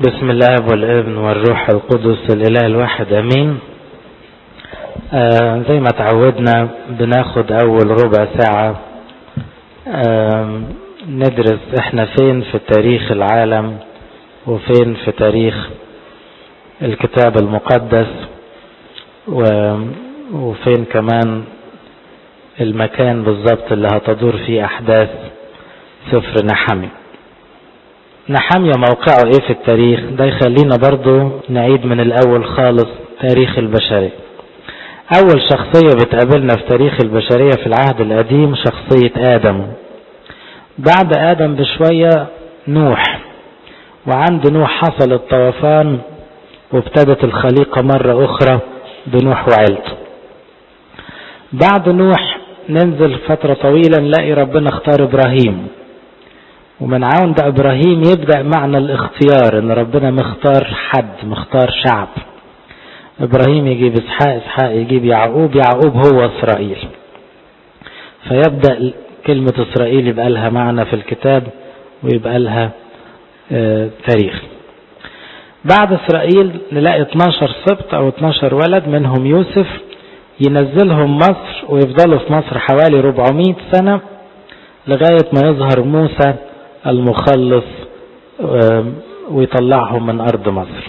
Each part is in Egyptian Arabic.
بسم الله والابن والروح القدس الاله الواحد امين آه زي ما تعودنا بناخد اول ربع ساعة آه ندرس احنا فين في تاريخ العالم وفين في تاريخ الكتاب المقدس وفين كمان المكان بالظبط اللي هتدور فيه احداث سفر نحمي نحمية موقعه ايه في التاريخ ده يخلينا برضو نعيد من الاول خالص تاريخ البشرية اول شخصية بتقابلنا في تاريخ البشرية في العهد القديم شخصية ادم بعد ادم بشوية نوح وعند نوح حصل الطوفان وابتدت الخليقة مرة اخرى بنوح وعيلته بعد نوح ننزل فترة طويلة نلاقي ربنا اختار ابراهيم ومن عون ده ابراهيم يبدأ معنى الاختيار ان ربنا مختار حد مختار شعب ابراهيم يجيب اسحاق اسحاق يجيب يعقوب يعقوب هو اسرائيل فيبدأ كلمة اسرائيل يبقى لها معنى في الكتاب ويبقى لها اه تاريخ بعد اسرائيل نلاقي 12 سبط او 12 ولد منهم يوسف ينزلهم مصر ويفضلوا في مصر حوالي 400 سنة لغاية ما يظهر موسى المخلص ويطلعهم من أرض مصر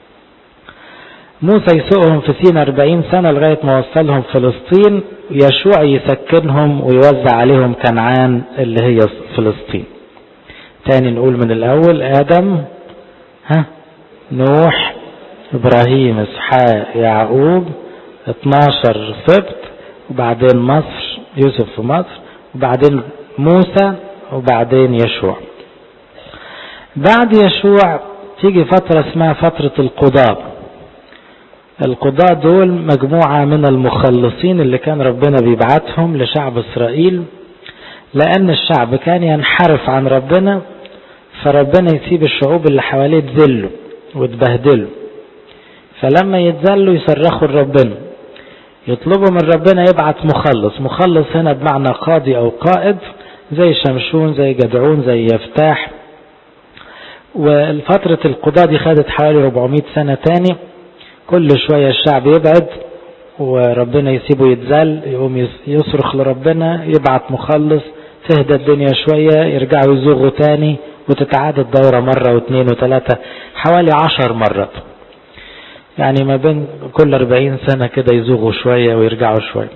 موسى يسوقهم في سين 40 سنة لغاية ما وصلهم فلسطين يشوع يسكنهم ويوزع عليهم كنعان اللي هي فلسطين تاني نقول من الأول آدم ها نوح إبراهيم إسحاق يعقوب 12 سبت وبعدين مصر يوسف في مصر وبعدين موسى وبعدين يشوع بعد يشوع تيجي فترة اسمها فترة القضاء القضاء دول مجموعة من المخلصين اللي كان ربنا بيبعتهم لشعب اسرائيل لان الشعب كان ينحرف عن ربنا فربنا يسيب الشعوب اللي حواليه تذله وتبهدله فلما يتذلوا يصرخوا لربنا يطلبوا من ربنا يبعت مخلص مخلص هنا بمعنى قاضي او قائد زي شمشون زي جدعون زي يفتاح والفترة القضاء دي خدت حوالي 400 سنة تاني كل شوية الشعب يبعد وربنا يسيبه يتزل يقوم يصرخ لربنا يبعت مخلص تهدى الدنيا شوية يرجعوا يزوغوا تاني وتتعاد الدورة مرة واثنين وثلاثة حوالي عشر مرات يعني ما بين كل 40 سنة كده يزوغوا شوية ويرجعوا شوية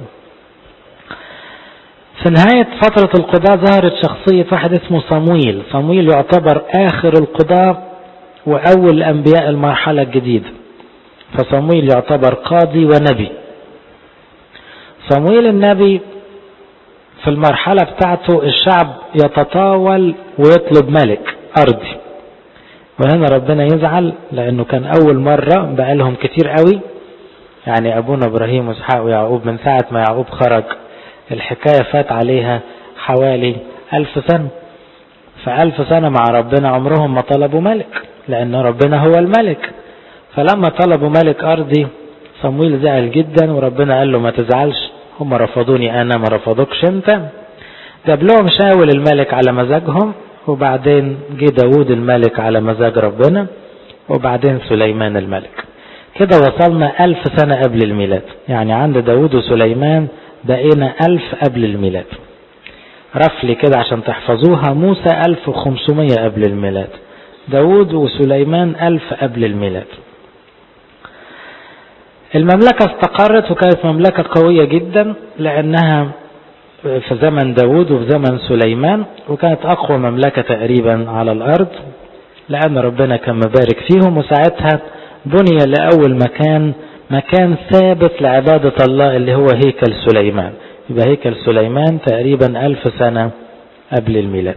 في نهاية فترة القضاء ظهرت شخصية واحد اسمه صمويل صمويل يعتبر آخر القضاء وأول أنبياء المرحلة الجديدة فصمويل يعتبر قاضي ونبي صمويل النبي في المرحلة بتاعته الشعب يتطاول ويطلب ملك أرضي وهنا ربنا يزعل لأنه كان أول مرة بقالهم كتير قوي يعني أبونا إبراهيم وإسحاق ويعقوب من ساعة ما يعقوب خرج الحكاية فات عليها حوالي ألف سنة فألف سنة مع ربنا عمرهم ما طلبوا ملك لأن ربنا هو الملك فلما طلبوا ملك أرضي صمويل زعل جدا وربنا قال له ما تزعلش هم رفضوني أنا ما رفضوكش أنت جاب لهم شاول الملك على مزاجهم وبعدين جه داود الملك على مزاج ربنا وبعدين سليمان الملك كده وصلنا ألف سنة قبل الميلاد يعني عند داود وسليمان بقينا ألف قبل الميلاد رفلي كده عشان تحفظوها موسى ألف وخمسمية قبل الميلاد داود وسليمان ألف قبل الميلاد المملكة استقرت وكانت مملكة قوية جدا لأنها في زمن داود وفي زمن سليمان وكانت أقوى مملكة تقريبا على الأرض لأن ربنا كان مبارك فيهم وساعتها بني لأول مكان مكان ثابت لعبادة الله اللي هو هيكل سليمان يبقى هيكل سليمان تقريبا ألف سنة قبل الميلاد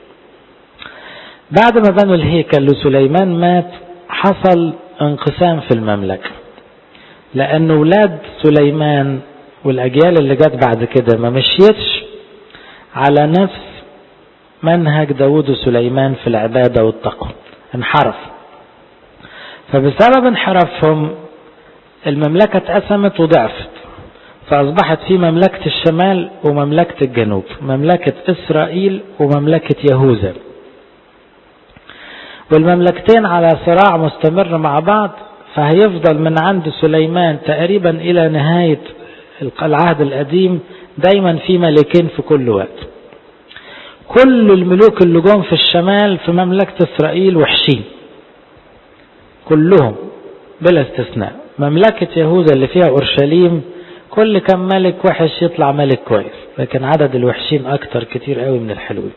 بعد ما بنوا الهيكل لسليمان مات حصل انقسام في المملكة لأن ولاد سليمان والأجيال اللي جت بعد كده ما مشيتش على نفس منهج داود وسليمان في العبادة والتقوى انحرف فبسبب انحرافهم المملكة اتقسمت وضعفت فأصبحت في مملكة الشمال ومملكة الجنوب مملكة إسرائيل ومملكة يهوذا والمملكتين على صراع مستمر مع بعض فهيفضل من عند سليمان تقريبا إلى نهاية العهد القديم دايما في ملكين في كل وقت كل الملوك اللي جم في الشمال في مملكة إسرائيل وحشين كلهم بلا استثناء مملكة يهوذا اللي فيها أورشليم كل كم ملك وحش يطلع ملك كويس لكن عدد الوحشين أكتر كتير قوي من الحلوين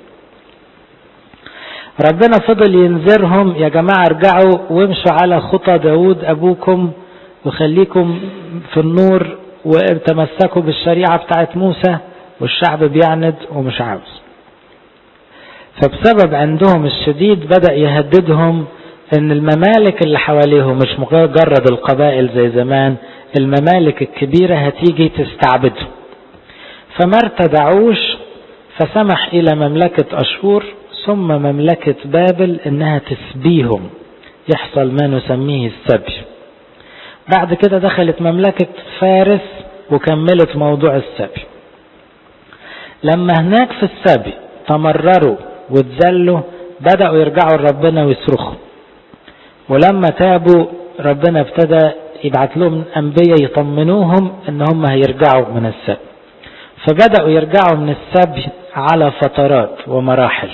ربنا فضل ينذرهم يا جماعة ارجعوا وامشوا على خطى داود أبوكم وخليكم في النور وتمسكوا بالشريعة بتاعت موسى والشعب بيعند ومش عاوز فبسبب عندهم الشديد بدأ يهددهم ان الممالك اللي حواليهم مش مجرد القبائل زي زمان الممالك الكبيرة هتيجي تستعبدهم فما ارتدعوش فسمح الى مملكة اشور ثم مملكة بابل انها تسبيهم يحصل ما نسميه السبي بعد كده دخلت مملكة فارس وكملت موضوع السبي لما هناك في السبي تمرروا واتذلوا بدأوا يرجعوا لربنا ويصرخوا ولما تابوا ربنا ابتدى يبعت لهم أنبياء يطمنوهم ان هم هيرجعوا من السبي فبدأوا يرجعوا من السبي على فترات ومراحل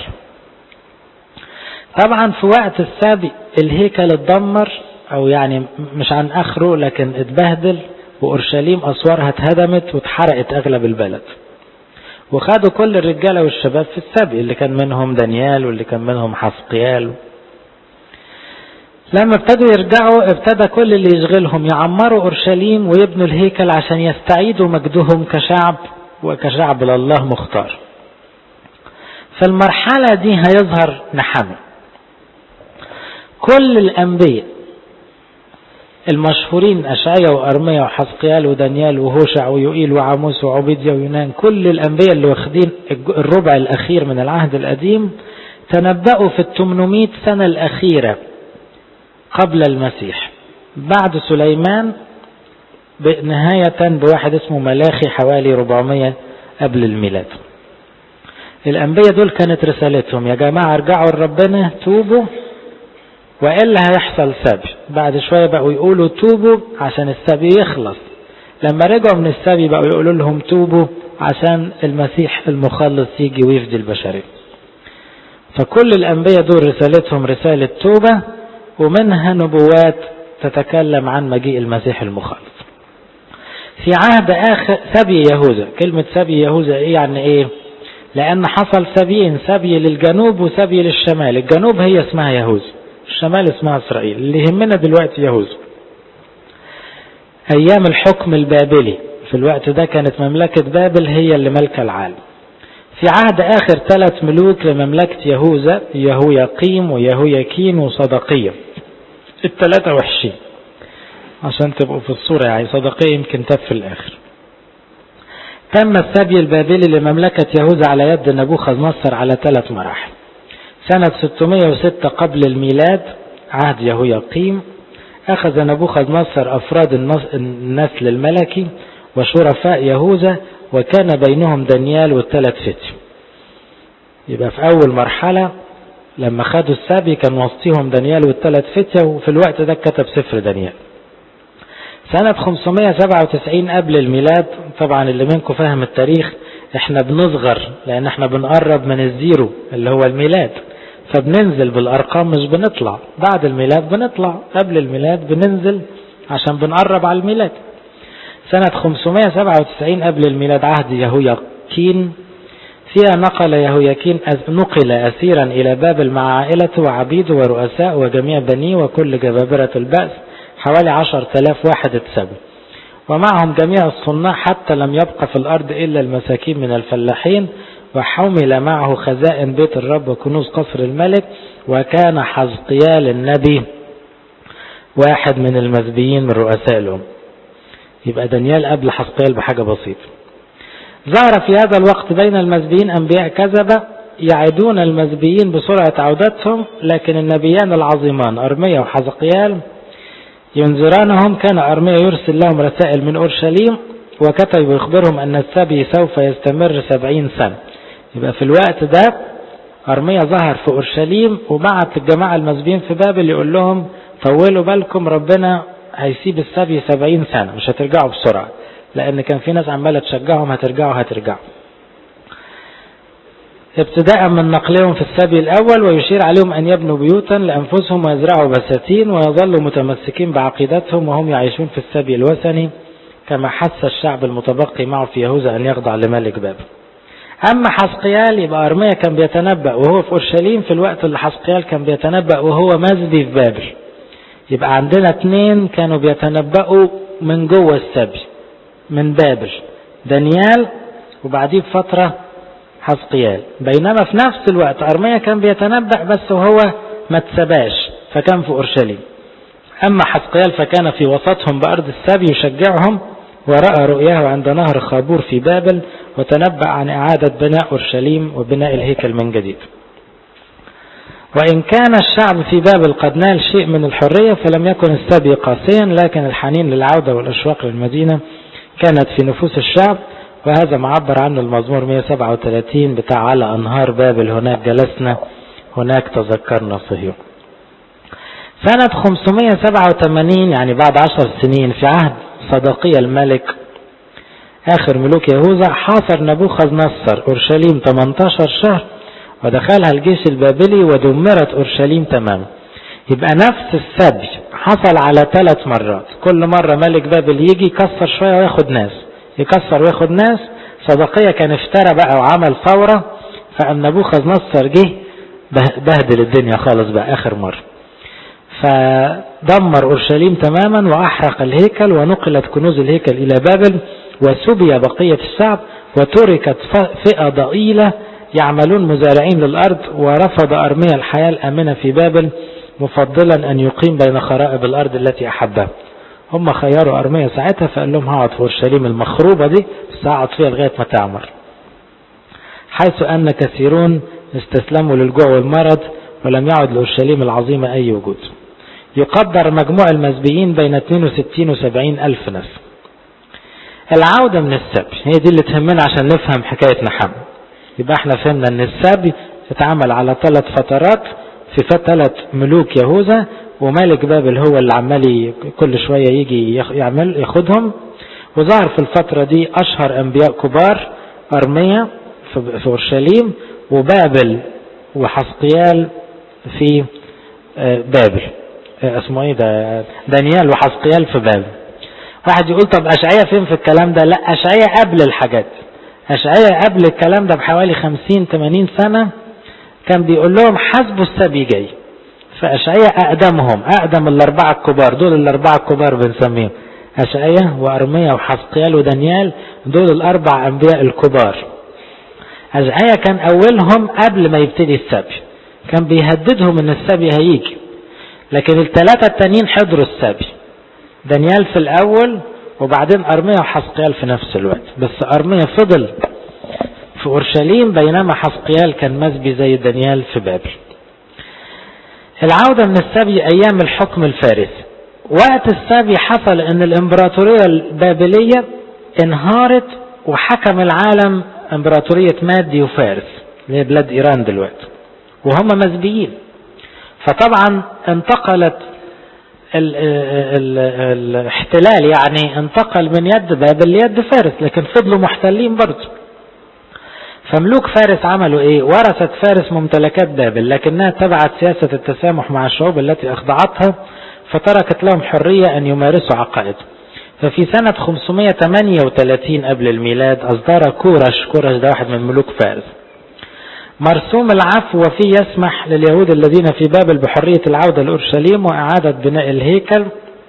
طبعا في وقت السبي الهيكل اتدمر او يعني مش عن اخره لكن اتبهدل واورشليم اسوارها اتهدمت واتحرقت اغلب البلد وخدوا كل الرجاله والشباب في السبي اللي كان منهم دانيال واللي كان منهم حسقيال لما ابتدوا يرجعوا ابتدى كل اللي يشغلهم يعمروا اورشليم ويبنوا الهيكل عشان يستعيدوا مجدهم كشعب وكشعب لله مختار فالمرحلة دي هيظهر نحمي كل الأنبياء المشهورين أشعيا وأرميا وحسقيال ودانيال وهوشع ويوئيل وعاموس وعبيديا ويونان كل الأنبياء اللي واخدين الربع الأخير من العهد القديم تنبأوا في التمنمائة سنة الأخيرة قبل المسيح بعد سليمان نهاية بواحد اسمه ملاخي حوالي 400 قبل الميلاد الأنبياء دول كانت رسالتهم يا جماعة ارجعوا لربنا توبوا وإلا هيحصل سبي بعد شوية بقوا يقولوا توبوا عشان السبي يخلص لما رجعوا من السبي بقوا يقولوا لهم توبوا عشان المسيح المخلص يجي ويفدي البشرية فكل الأنبياء دول رسالتهم رسالة توبة ومنها نبوات تتكلم عن مجيء المسيح المخلص في عهد آخر سبي يهوذا كلمة سبي يهوذا إيه يعني إيه لأن حصل سبيين سبي للجنوب وسبي للشمال الجنوب هي اسمها يهوذا الشمال اسمها إسرائيل اللي يهمنا دلوقتي يهوذا أيام الحكم البابلي في الوقت ده كانت مملكة بابل هي اللي ملك العالم في عهد آخر ثلاث ملوك لمملكة يهوذا يهوياقيم ويهوياكين وصدقية الثلاثة وحشين عشان تبقوا في الصورة يعني صدقية يمكن تب في الآخر تم السبي البابلي لمملكة يهوذا على يد نبوخذ نصر على ثلاث مراحل سنة 606 قبل الميلاد عهد يهوياقيم أخذ نبوخذ نصر أفراد النسل الملكي وشرفاء يهوذا وكان بينهم دانيال والثلاث فتي يبقى في أول مرحلة لما خدوا السبي كان وسطهم دانيال والثلاث فتية وفي الوقت ده كتب سفر دانيال سنة 597 قبل الميلاد طبعا اللي منكم فاهم التاريخ احنا بنصغر لان احنا بنقرب من الزيرو اللي هو الميلاد فبننزل بالارقام مش بنطلع بعد الميلاد بنطلع قبل الميلاد بننزل عشان بنقرب على الميلاد سنة 597 قبل الميلاد عهد يهوياكين فيها نقل يهوياكين نقل أسيرا إلى بابل مع عائلته وعبيده ورؤساء وجميع بنيه وكل جبابرة البأس حوالي عشر تلاف واحد اتسبوا ومعهم جميع الصناع حتى لم يبقى في الأرض إلا المساكين من الفلاحين وحمل معه خزائن بيت الرب وكنوز قصر الملك وكان حزقيال النبي واحد من المزبيين من رؤساء الأم يبقى دانيال قبل حزقيال بحاجة بسيطة ظهر في هذا الوقت بين المزبيين أنبياء كذبة يعدون المزبيين بسرعة عودتهم لكن النبيان العظيمان أرميا وحزقيال ينذرانهم كان أرميا يرسل لهم رسائل من أورشليم وكتب يخبرهم أن السبي سوف يستمر سبعين سنة يبقى في الوقت ده أرمية ظهر في أورشليم وبعت الجماعة المسبيين في بابل يقول لهم طولوا بالكم ربنا هيسيب السبي سبعين سنة مش هترجعوا بسرعة لأن كان في ناس عمالة تشجعهم هترجعوا هترجعوا ابتداء من نقلهم في السبي الأول ويشير عليهم أن يبنوا بيوتا لأنفسهم ويزرعوا بساتين ويظلوا متمسكين بعقيدتهم وهم يعيشون في السبي الوثني كما حث الشعب المتبقي معه في يهوذا أن يخضع لملك بابل أما حسقيال يبقى أرميا كان بيتنبأ وهو في أورشليم في الوقت اللي حسقيال كان بيتنبأ وهو مسبي في بابل يبقى عندنا اثنين كانوا بيتنبأوا من جوه السبي من بابل دانيال وبعديه بفترة حسقيال بينما في نفس الوقت أرميا كان بيتنبأ بس وهو ما اتسباش فكان في أورشليم أما حسقيال فكان في وسطهم بأرض السبي يشجعهم ورأى رؤياه عند نهر خابور في بابل وتنبأ عن إعادة بناء أورشليم وبناء الهيكل من جديد وإن كان الشعب في بابل قد نال شيء من الحرية فلم يكن السبي قاسيا لكن الحنين للعودة والأشواق للمدينة كانت في نفوس الشعب وهذا ما عبر عنه المزمور 137 بتاع على أنهار بابل هناك جلسنا هناك تذكرنا صهيون سنة 587 يعني بعد عشر سنين في عهد صدقية الملك آخر ملوك يهوذا حاصر نبوخذ نصر أورشليم 18 شهر ودخلها الجيش البابلي ودمرت أورشليم تماما يبقى نفس السبي حصل على ثلاث مرات كل مرة ملك بابل يجي يكسر شوية وياخد ناس يكسر وياخد ناس صدقية كان افترى بقى وعمل ثورة فأم نبوخذ نصر جه بهدل الدنيا خالص بقى آخر مرة فدمر أورشليم تماما وأحرق الهيكل ونقلت كنوز الهيكل إلى بابل وسبي بقية الشعب وتركت فئة ضئيلة يعملون مزارعين للأرض ورفض أرميا الحياة الآمنة في بابل مفضلا أن يقيم بين خرائب الأرض التي أحبها هم خيروا أرميا ساعتها فقال لهم هقعد في أورشليم المخروبة دي بس هقعد فيها لغاية ما تعمر حيث أن كثيرون استسلموا للجوع والمرض ولم يعد لأورشليم العظيمة أي وجود يقدر مجموع المسبيين بين 62 و 70 ألف نفس العودة من السبي هي دي اللي تهمنا عشان نفهم حكاية نحم يبقى احنا فهمنا ان السبي اتعمل على ثلاث فترات في ثلاث ملوك يهوذا وملك بابل هو اللي عمال كل شوية يجي يعمل ياخدهم وظهر في الفترة دي أشهر أنبياء كبار أرميا في أورشليم وبابل وحسقيال في بابل اسمه ايه ده دانيال وحسقيال في بابل واحد يقول طب أشعية فين في الكلام ده لا أشعية قبل الحاجات أشعية قبل الكلام ده بحوالي 50 80 سنة كان بيقول لهم حسبوا السبي جاي فأشعية أقدمهم أقدم الأربعة الكبار دول الأربعة الكبار بنسميهم أشعية وأرميا وحسقيال ودانيال دول الأربع أنبياء الكبار أشعية كان أولهم قبل ما يبتدي السبي كان بيهددهم إن السبي هيجي لكن الثلاثة التانيين حضروا السبي دانيال في الأول وبعدين أرميا وحسقيال في نفس الوقت بس أرميا فضل في أورشليم بينما حسقيال كان مسبي زي دانيال في بابل العودة من السبي أيام الحكم الفارسي وقت السبي حصل أن الإمبراطورية البابلية انهارت وحكم العالم إمبراطورية مادي وفارس اللي هي بلاد إيران دلوقتي وهم مسبيين فطبعا انتقلت ال ال الاحتلال يعني انتقل من يد بابل ليد فارس لكن فضلوا محتلين برضه فملوك فارس عملوا ايه ورثت فارس ممتلكات بابل لكنها تبعت سياسة التسامح مع الشعوب التي اخضعتها فتركت لهم حرية ان يمارسوا عقائدهم ففي سنة 538 قبل الميلاد اصدر كورش كورش ده واحد من ملوك فارس مرسوم العفو وفيه يسمح لليهود الذين في بابل بحرية العودة لأورشليم وإعادة بناء الهيكل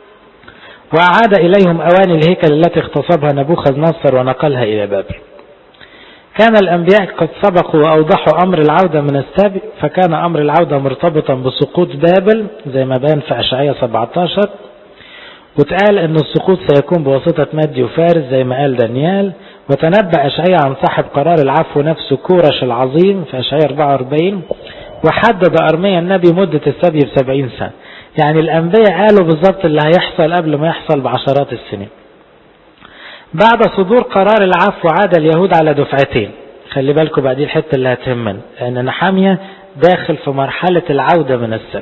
وأعاد إليهم أواني الهيكل التي اغتصبها نبوخذ نصر ونقلها إلى بابل كان الأنبياء قد سبقوا وأوضحوا أمر العودة من السابق فكان أمر العودة مرتبطا بسقوط بابل زي ما بان في أشعية 17 وتقال أن السقوط سيكون بواسطة مادي وفارس زي ما قال دانيال وتنبأ أشعية عن صاحب قرار العفو نفسه كورش العظيم في أشعية 44 وحدد أرميا النبي مدة السبي بسبعين سنة يعني الأنبياء قالوا بالضبط اللي هيحصل قبل ما يحصل بعشرات السنين بعد صدور قرار العفو عاد اليهود على دفعتين خلي بالكم بقى دي الحتة اللي هتهمنا لأن نحامية داخل في مرحلة العودة من السبي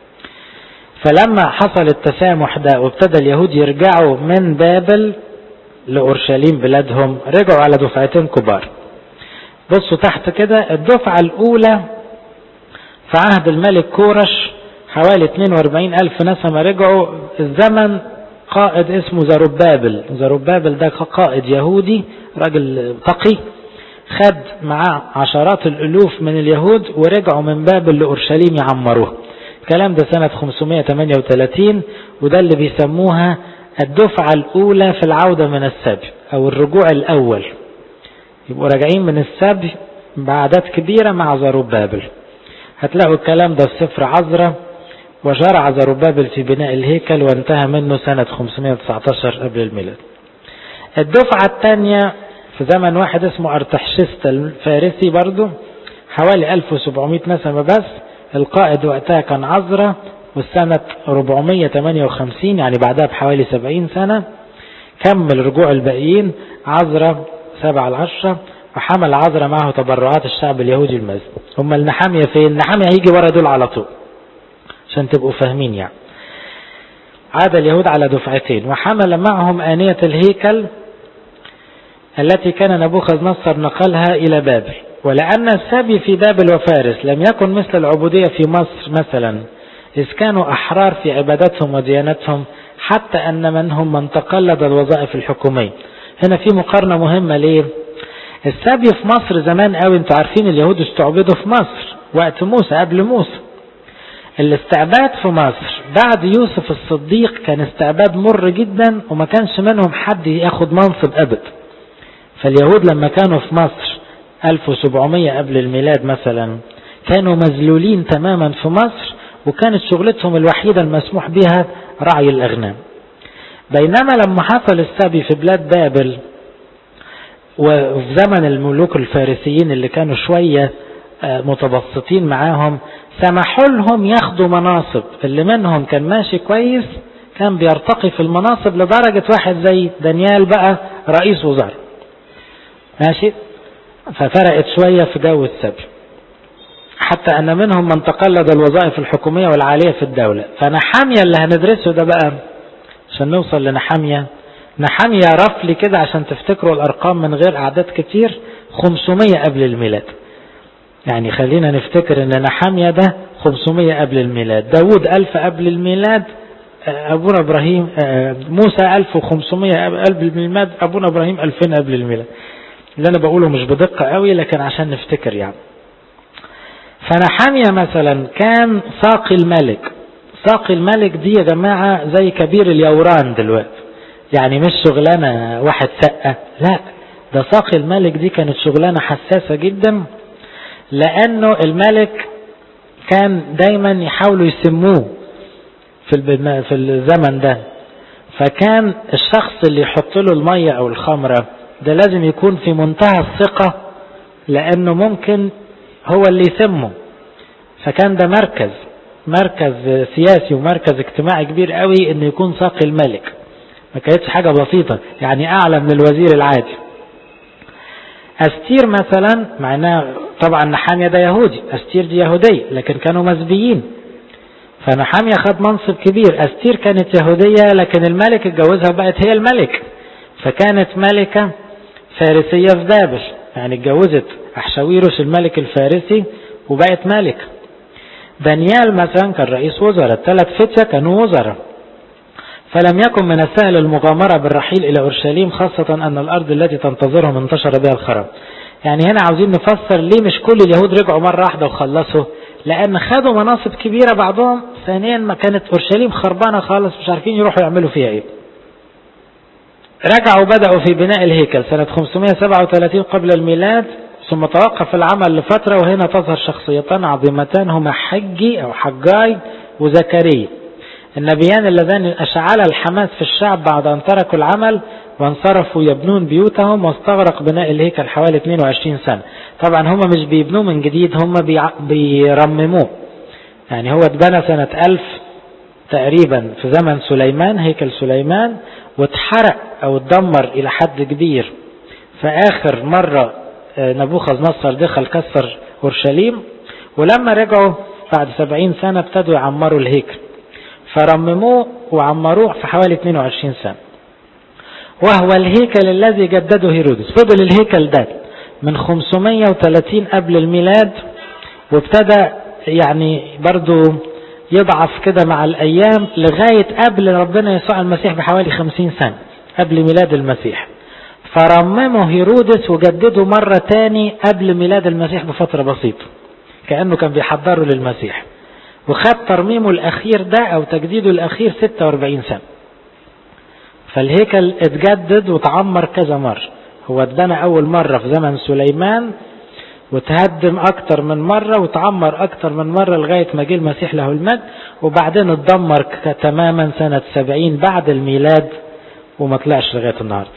فلما حصل التسامح ده وابتدى اليهود يرجعوا من بابل لأورشليم بلادهم رجعوا على دفعتين كبار بصوا تحت كده الدفعة الأولى في عهد الملك كورش حوالي 42 ألف نسمة رجعوا الزمن قائد اسمه زربابل زربابل ده قائد يهودي راجل تقي خد معاه عشرات الألوف من اليهود ورجعوا من بابل لأورشليم يعمروها الكلام ده سنة 538 وده اللي بيسموها الدفعة الأولى في العودة من السبي أو الرجوع الأول يبقوا راجعين من السبي بعدات كبيرة مع زربابل هتلاقوا الكلام ده في سفر عزرة وشرع زربابل في بناء الهيكل وانتهى منه سنة 519 قبل الميلاد الدفعة الثانية في زمن واحد اسمه ارتحشست الفارسي برضو حوالي 1700 نسمة بس القائد وقتها كان عزرة والسنة 458 يعني بعدها بحوالي 70 سنة كمل رجوع الباقيين عزرة سبعة العشرة وحمل عزرة معه تبرعات الشعب اليهودي المسجد هم النحامية فين النحامية هيجي ورا دول على طول عشان تبقوا فاهمين يعني عاد اليهود على دفعتين وحمل معهم آنية الهيكل التي كان نبوخذ نصر نقلها إلى بابل ولأن السبي في بابل وفارس لم يكن مثل العبودية في مصر مثلا إذ كانوا أحرار في عبادتهم وديانتهم حتى أن منهم من تقلد الوظائف الحكومية هنا في مقارنة مهمة ليه السبي في مصر زمان قوي انتوا عارفين اليهود استعبدوا في مصر وقت موسى قبل موسى الاستعباد في مصر بعد يوسف الصديق كان استعباد مر جدا وما كانش منهم حد ياخد منصب أبد فاليهود لما كانوا في مصر 1700 قبل الميلاد مثلا كانوا مذلولين تماما في مصر وكانت شغلتهم الوحيدة المسموح بها رعي الأغنام بينما لما حصل السبي في بلاد بابل وفي زمن الملوك الفارسيين اللي كانوا شوية متبسطين معاهم سمحوا لهم ياخدوا مناصب اللي منهم كان ماشي كويس كان بيرتقي في المناصب لدرجة واحد زي دانيال بقى رئيس وزراء ماشي ففرقت شوية في جو السبي حتى أن منهم من تقلد الوظائف الحكومية والعالية في الدولة فنحامية اللي هندرسه ده بقى عشان نوصل لنحامية نحامية رفلي كده عشان تفتكروا الأرقام من غير أعداد كتير 500 قبل الميلاد يعني خلينا نفتكر ان نحامية ده 500 قبل الميلاد داود 1000 قبل الميلاد أبونا إبراهيم موسى 1500 قبل الميلاد أبونا إبراهيم 2000 قبل الميلاد اللي أنا بقوله مش بدقة قوي لكن عشان نفتكر يعني فنحامية مثلا كان ساقي الملك ساقي الملك دي يا جماعة زي كبير اليوران دلوقتي يعني مش شغلانة واحد سقة لا ده ساقي الملك دي كانت شغلانة حساسة جدا لأنه الملك كان دايما يحاولوا يسموه في في الزمن ده فكان الشخص اللي يحط له المية أو الخمرة ده لازم يكون في منتهى الثقة لأنه ممكن هو اللي يسمه فكان ده مركز مركز سياسي ومركز اجتماعي كبير قوي انه يكون ساقي الملك ما كانتش حاجة بسيطة يعني اعلى من الوزير العادي استير مثلا معناه طبعا نحامية ده يهودي استير دي يهودية لكن كانوا مسبيين فنحامية خد منصب كبير استير كانت يهودية لكن الملك اتجوزها بقت هي الملك فكانت ملكة فارسية في بابل يعني اتجوزت أحشاويروس الملك الفارسي وبقت ملك دانيال مثلا كان رئيس وزراء الثلاث فتية كانوا وزراء فلم يكن من السهل المغامرة بالرحيل إلى أورشليم خاصة أن الأرض التي تنتظرهم انتشر بها الخراب يعني هنا عاوزين نفسر ليه مش كل اليهود رجعوا مرة واحدة وخلصوا لأن خدوا مناصب كبيرة بعضهم ثانيا ما كانت أورشليم خربانة خالص مش عارفين يروحوا يعملوا فيها إيه رجعوا بدأوا في بناء الهيكل سنة 537 قبل الميلاد ثم توقف العمل لفترة وهنا تظهر شخصيتان عظيمتان هما حجي أو حجاي وزكريا النبيان اللذان أشعل الحماس في الشعب بعد أن تركوا العمل وانصرفوا يبنون بيوتهم واستغرق بناء الهيكل حوالي 22 سنة طبعا هم مش بيبنوه من جديد هم بيرمموه يعني هو اتبنى سنة 1000 تقريبا في زمن سليمان هيكل سليمان واتحرق او اتدمر الى حد كبير فاخر مرة نبوخذ نصر دخل كسر أورشليم ولما رجعوا بعد سبعين سنة ابتدوا يعمروا الهيكل فرمموه وعمروه في حوالي 22 سنة وهو الهيكل الذي جدده هيرودس فضل الهيكل ده من 530 قبل الميلاد وابتدى يعني برضو يضعف كده مع الأيام لغاية قبل ربنا يسوع المسيح بحوالي 50 سنة قبل ميلاد المسيح فرممه هيرودس وجدده مرة تاني قبل ميلاد المسيح بفترة بسيطة كأنه كان بيحضره للمسيح وخد ترميمه الأخير ده أو تجديده الأخير 46 سنة فالهيكل اتجدد وتعمر كذا مرة هو اتبنى أول مرة في زمن سليمان وتهدم أكتر من مرة وتعمر أكتر من مرة لغاية ما جه المسيح له المجد وبعدين اتدمر تماما سنة 70 بعد الميلاد وما طلعش لغاية النهارده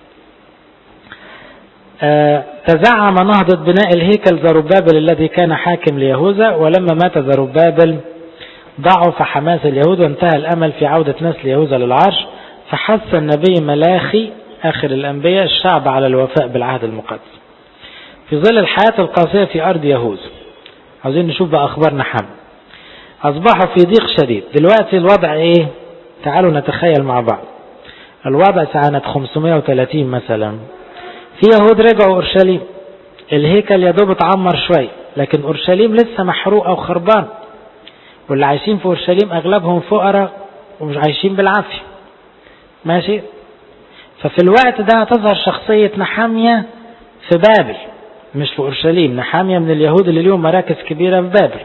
آه تزعم نهضة بناء الهيكل زربابل الذي كان حاكم ليهوذا ولما مات زربابل ضعف حماس اليهود وانتهى الأمل في عودة نسل يهوذا للعرش فحث النبي ملاخي آخر الأنبياء الشعب على الوفاء بالعهد المقدس في ظل الحياة القاسية في أرض يهوذا عاوزين نشوف بقى أخبار نحم أصبحوا في ضيق شديد دلوقتي الوضع إيه تعالوا نتخيل مع بعض الوضع سنة 530 مثلا في يهود رجعوا أورشليم الهيكل يا دوب اتعمر شوية لكن أورشليم لسه محروقة وخربان واللي عايشين في أورشليم أغلبهم فقراء ومش عايشين بالعافية ماشي ففي الوقت ده هتظهر شخصية نحامية في بابل مش في أورشليم نحامية من اليهود اللي ليهم مراكز كبيرة في بابل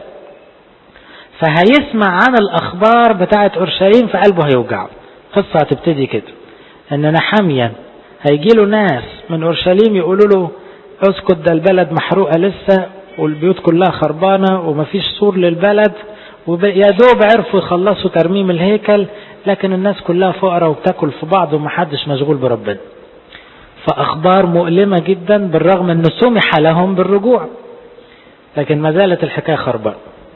فهيسمع عن الأخبار بتاعت أورشليم في قلبه هيوجعه قصة هتبتدي كده إن نحامية هيجي له ناس من أورشليم يقولوا له اسكت ده البلد محروقة لسه والبيوت كلها خربانة ومفيش سور للبلد ويا دوب عرفوا يخلصوا ترميم الهيكل لكن الناس كلها فقراء وبتاكل في بعض ومحدش مشغول بربنا فأخبار مؤلمة جدا بالرغم أن سمح لهم بالرجوع لكن ما زالت الحكاية خربانة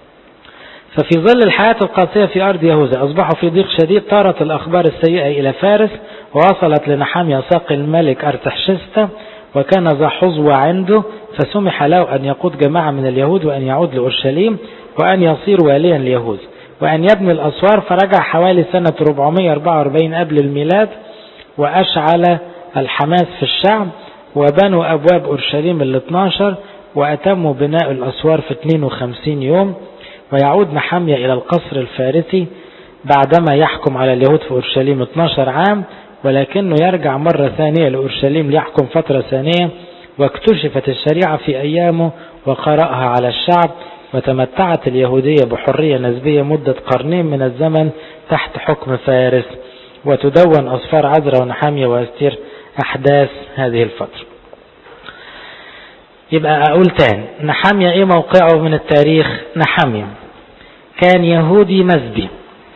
ففي ظل الحياة القاسية في أرض يهوذا أصبحوا في ضيق شديد طارت الأخبار السيئة إلى فارس ووصلت لنحامية ساقي الملك أرتحشستا وكان ذا حظوة عنده فسمح له أن يقود جماعة من اليهود وأن يعود لأورشليم وأن يصير واليا ليهوذا وأن يبني الأسوار فرجع حوالي سنة 444 قبل الميلاد وأشعل الحماس في الشعب وبنوا أبواب أورشليم ال 12 وأتموا بناء الأسوار في 52 يوم ويعود نحمية إلى القصر الفارسي بعدما يحكم على اليهود في أورشليم 12 عام ولكنه يرجع مرة ثانية لأورشليم ليحكم فترة ثانية واكتشفت الشريعة في أيامه وقرأها على الشعب وتمتعت اليهودية بحرية نسبية مدة قرنين من الزمن تحت حكم فارس وتدون أصفار عزرا ونحامية وأستير أحداث هذه الفترة يبقى أقول تاني نحامية إيه موقعه من التاريخ نحامية كان يهودي مسبي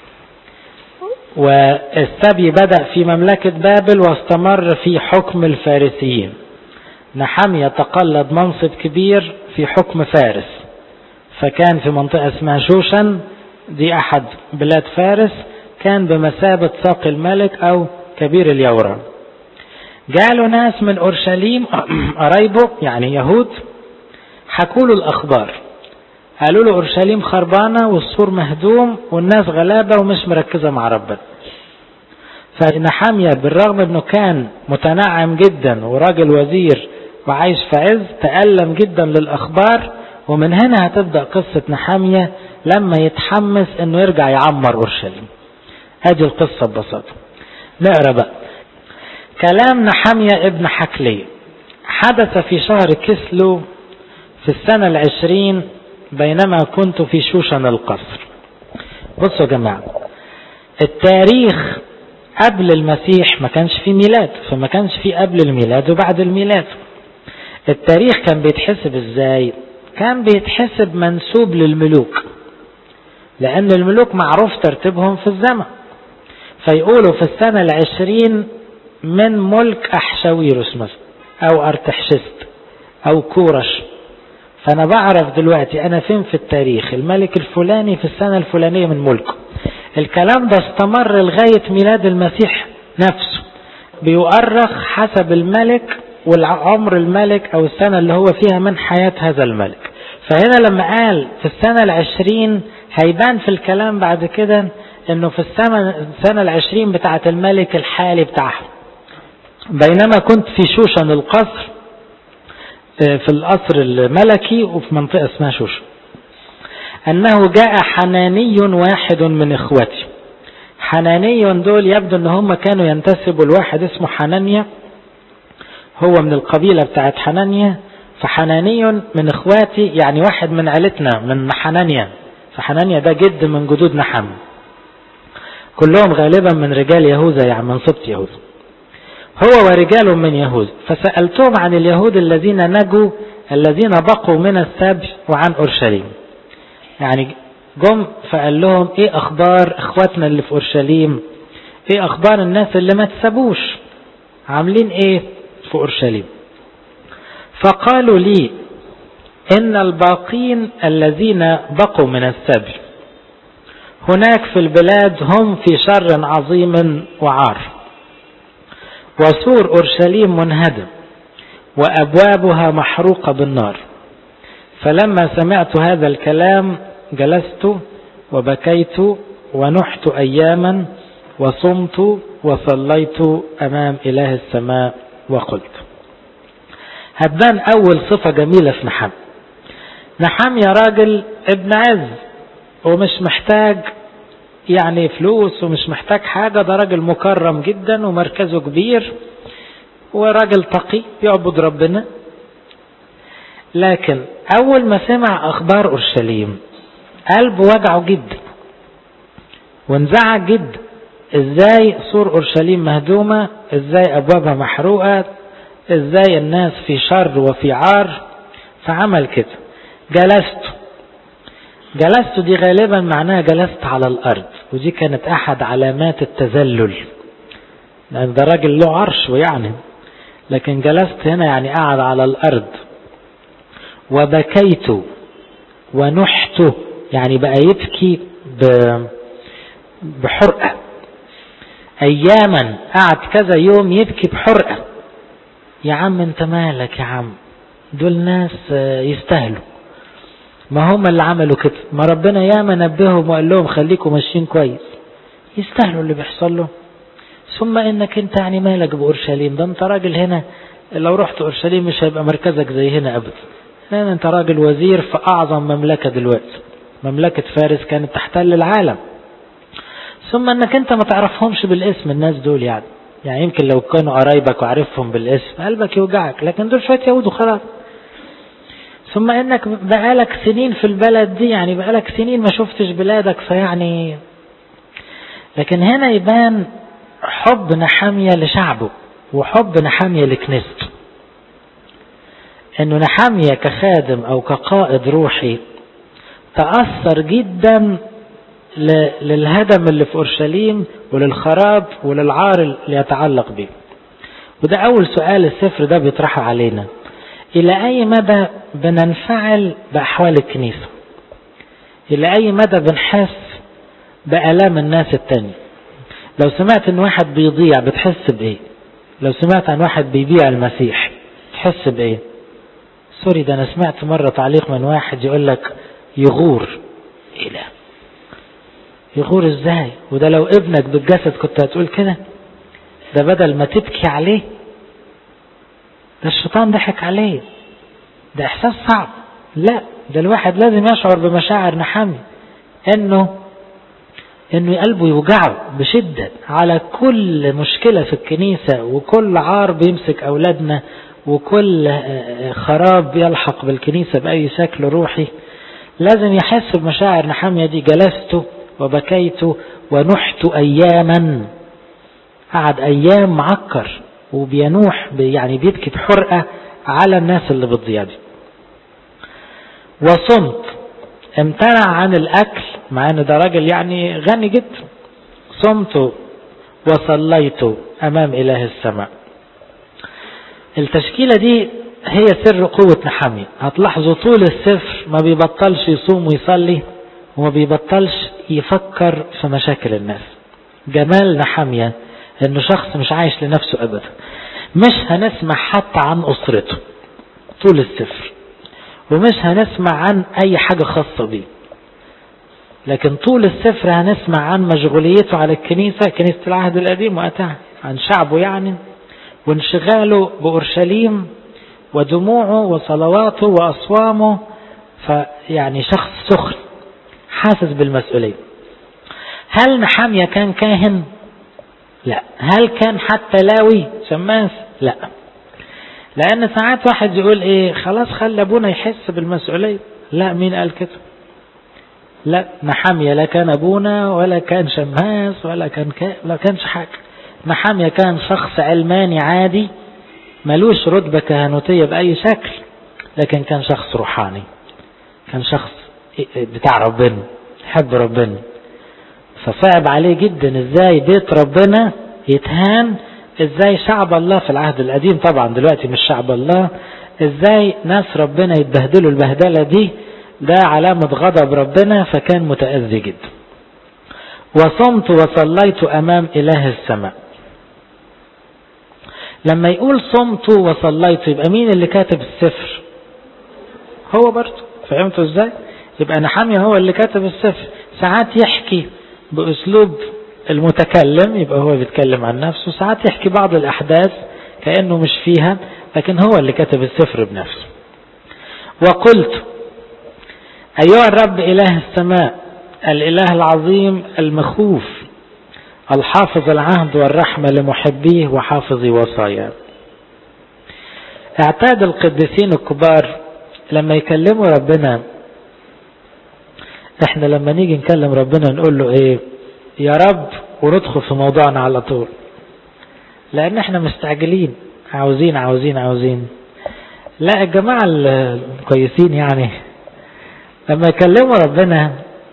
والسبي بدأ في مملكة بابل واستمر في حكم الفارسيين نحامية تقلد منصب كبير في حكم فارس فكان في منطقة اسمها شوشن دي أحد بلاد فارس كان بمثابة ساقي الملك أو كبير اليوران جاله ناس من أورشليم قرايبه يعني يهود حكوا له الأخبار قالوا له أورشليم خربانة والسور مهدوم والناس غلابة ومش مركزة مع ربنا فنحامية بالرغم انه كان متنعم جدا وراجل وزير وعايش في عز تألم جدا للأخبار ومن هنا هتبدأ قصة نحامية لما يتحمس انه يرجع يعمر أورشليم ادي القصة ببساطة نقرأ بقى كلام نحمية ابن حكلي حدث في شهر كسلو في السنة العشرين بينما كنت في شوشن القصر بصوا يا جماعة التاريخ قبل المسيح ما كانش فيه ميلاد فما كانش فيه قبل الميلاد وبعد الميلاد التاريخ كان بيتحسب ازاي كان بيتحسب منسوب للملوك لأن الملوك معروف ترتيبهم في الزمن فيقولوا في السنة العشرين من ملك أحشاويروس مثلا أو أرتحشست أو كورش فأنا بعرف دلوقتي أنا فين في التاريخ الملك الفلاني في السنة الفلانية من ملكه الكلام ده استمر لغاية ميلاد المسيح نفسه بيؤرخ حسب الملك والعمر الملك او السنة اللي هو فيها من حياة هذا الملك فهنا لما قال في السنة العشرين هيبان في الكلام بعد كده انه في السنة, السنة العشرين بتاعة الملك الحالي بتاعها بينما كنت في شوشن القصر في القصر الملكي وفي منطقة اسمها شوشن أنه جاء حناني واحد من إخوتي حناني دول يبدو أن هم كانوا ينتسبوا لواحد اسمه حنانيا هو من القبيلة بتاعت حنانيا فحناني من إخواتي يعني واحد من عيلتنا من حنانيا فحنانيا ده جد من جدود نحم كلهم غالبا من رجال يهوذا يعني من سبط يهوذا هو ورجال من يهوذا فسألتهم عن اليهود الذين نجوا الذين بقوا من السبي وعن أورشليم يعني جم فقال لهم ايه اخبار اخواتنا اللي في اورشليم ايه اخبار الناس اللي ما تسابوش عاملين ايه في اورشليم فقالوا لي ان الباقين الذين بقوا من السبي هناك في البلاد هم في شر عظيم وعار وسور اورشليم منهدم وابوابها محروقه بالنار فلما سمعت هذا الكلام جلست وبكيت ونحت اياما وصمت وصليت امام اله السماء وقلت هتبان اول صفة جميلة في نحم نحم يا راجل ابن عز ومش محتاج يعني فلوس ومش محتاج حاجة ده راجل مكرم جدا ومركزه كبير وراجل تقي يعبد ربنا لكن أول ما سمع أخبار أورشليم قلبه وجعه جدا وانزعج جدا ازاي سور أورشليم مهدومة ازاي أبوابها محروقة ازاي الناس في شر وفي عار فعمل كده جلست جلست دي غالبا معناها جلست على الأرض ودي كانت أحد علامات التذلل لأن ده راجل له عرش ويعني لكن جلست هنا يعني قعد على الأرض وبكيت ونحت يعني بقى يبكي بحرقة أياما قعد كذا يوم يبكي بحرقة يا عم انت مالك يا عم دول ناس يستاهلوا ما هم اللي عملوا كده ما ربنا ياما نبههم وقال لهم خليكم ماشيين كويس يستاهلوا اللي بيحصل لهم ثم انك انت يعني مالك بأورشليم ده انت راجل هنا لو رحت أورشليم مش هيبقى مركزك زي هنا أبدا لأن أنت راجل وزير في أعظم مملكة دلوقتي مملكة فارس كانت تحتل العالم ثم أنك أنت ما تعرفهمش بالاسم الناس دول يعني يعني يمكن لو كانوا قرايبك وعارفهم بالاسم قلبك يوجعك لكن دول شوية يهود وخلاص ثم انك بقالك سنين في البلد دي يعني بقالك سنين ما شفتش بلادك فيعني لكن هنا يبان حب نحامية لشعبه وحب نحامية لكنيسته انه نحامية كخادم او كقائد روحي تأثر جدا للهدم اللي في اورشليم وللخراب وللعار اللي يتعلق به وده اول سؤال السفر ده بيطرحه علينا الى اي مدى بننفعل باحوال الكنيسة الى اي مدى بنحس بالام الناس التانية لو سمعت ان واحد بيضيع بتحس بايه لو سمعت عن واحد بيبيع المسيح تحس بايه سوري ده انا سمعت مرة تعليق من واحد يقول لك يغور ايه ده يغور ازاي وده لو ابنك بالجسد كنت هتقول كده ده بدل ما تبكي عليه ده الشيطان ضحك عليه ده احساس صعب لا ده الواحد لازم يشعر بمشاعر نحامي انه انه قلبه يوجعه بشدة على كل مشكلة في الكنيسة وكل عار بيمسك اولادنا وكل خراب يلحق بالكنيسة بأي شكل روحي لازم يحس بمشاعر نحامية دي جلست وبكيت ونحت أياما قعد أيام معكر وبينوح يعني بيبكي بحرقة على الناس اللي بتضيع دي وصمت امتنع عن الأكل مع أن ده راجل يعني غني جدا صمت وصليت أمام إله السماء التشكيلة دي هي سر قوة نحمية هتلاحظوا طول السفر ما بيبطلش يصوم ويصلي وما بيبطلش يفكر في مشاكل الناس جمال نحمية انه شخص مش عايش لنفسه ابدا مش هنسمع حتى عن أسرته طول السفر ومش هنسمع عن أي حاجة خاصة بيه لكن طول السفر هنسمع عن مشغوليته على الكنيسة كنيسة العهد القديم وقتها عن شعبه يعني وانشغاله بأورشليم ودموعه وصلواته وأصوامه فيعني شخص سخن حاسس بالمسؤولية هل نحمية كان كاهن لا هل كان حتى لاوي شماس لا لأن ساعات واحد يقول إيه خلاص خلي أبونا يحس بالمسؤولية لا مين قال كده لا نحمية لا كان أبونا ولا كان شماس ولا كان كا لا كانش حاجة نحمية كان شخص علماني عادي ملوش رتبة كهنوتية بأي شكل لكن كان شخص روحاني كان شخص بتاع ربنا حب ربنا فصعب عليه جدا ازاي بيت ربنا يتهان ازاي شعب الله في العهد القديم طبعا دلوقتي مش شعب الله ازاي ناس ربنا يتبهدلوا البهدلة دي ده علامة غضب ربنا فكان متأذي جدا وصمت وصليت أمام إله السماء لما يقول صمت وصليت يبقى مين اللي كاتب السفر هو برضه فهمتوا ازاي يبقى نحامية هو اللي كاتب السفر ساعات يحكي بأسلوب المتكلم يبقى هو بيتكلم عن نفسه ساعات يحكي بعض الأحداث كأنه مش فيها لكن هو اللي كتب السفر بنفسه وقلت أيها الرب إله السماء الإله العظيم المخوف الحافظ العهد والرحمة لمحبيه وحافظ وصاياه اعتاد القديسين الكبار لما يكلموا ربنا احنا لما نيجي نكلم ربنا نقول له ايه يا رب وندخل في موضوعنا على طول لان احنا مستعجلين عاوزين عاوزين عاوزين لا الجماعة الكويسين يعني لما يكلموا ربنا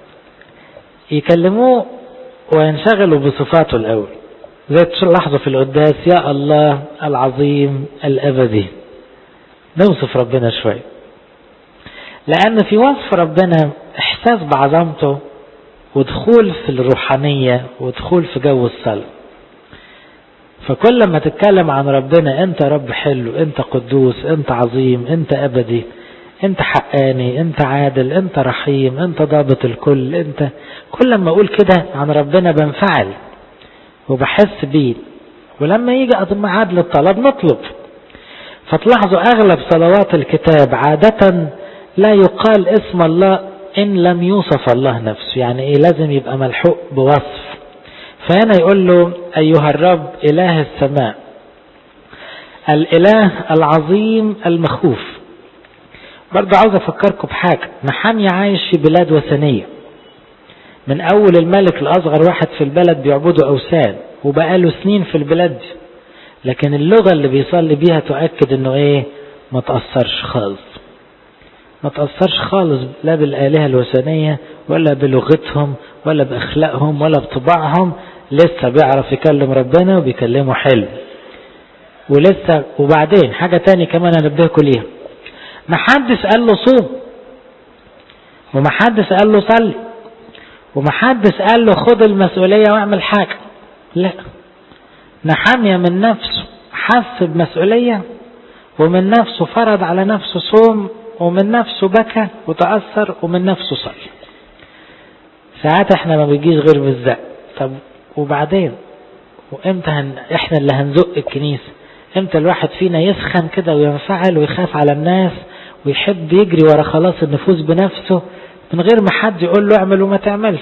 يكلموه وينشغلوا بصفاته الأول زي تلاحظوا في القداس يا الله العظيم الأبدي نوصف ربنا شوي لأن في وصف ربنا إحساس بعظمته ودخول في الروحانية ودخول في جو الصلاة فكل ما تتكلم عن ربنا انت رب حلو انت قدوس انت عظيم انت ابدي انت حقاني انت عادل انت رحيم انت ضابط الكل انت كل ما اقول كده عن ربنا بنفعل وبحس بيه ولما يجي ميعاد للطلب نطلب فتلاحظوا اغلب صلوات الكتاب عادة لا يقال اسم الله ان لم يوصف الله نفسه يعني ايه لازم يبقى ملحوق بوصف فهنا يقول له ايها الرب اله السماء الاله العظيم المخوف برضه عاوز افكركم بحاجة نحامية عايش في بلاد وثنية من اول الملك الاصغر واحد في البلد بيعبدوا اوثان وبقاله سنين في البلاد دي لكن اللغة اللي بيصلي بيها تؤكد انه ايه ما تأثرش خالص ما تأثرش خالص لا بالآلهة الوثنية ولا بلغتهم ولا بأخلاقهم ولا بطباعهم لسه بيعرف يكلم ربنا وبيكلمه حلو ولسه وبعدين حاجة تاني كمان انبهكم ليها ما حدش قال له صوم وما حدش قال له صلي وما حدش قال له خد المسؤولية واعمل حاجة لا نحامية من نفسه حس بمسؤولية ومن نفسه فرض على نفسه صوم ومن نفسه بكى وتأثر ومن نفسه صلي ساعات احنا ما بيجيش غير بالزق طب وبعدين وامتى هن... احنا اللي هنزق الكنيسة امتى الواحد فينا يسخن كده وينفعل ويخاف على الناس ويحب يجري ورا خلاص النفوس بنفسه من غير ما حد يقول له اعمل وما تعملش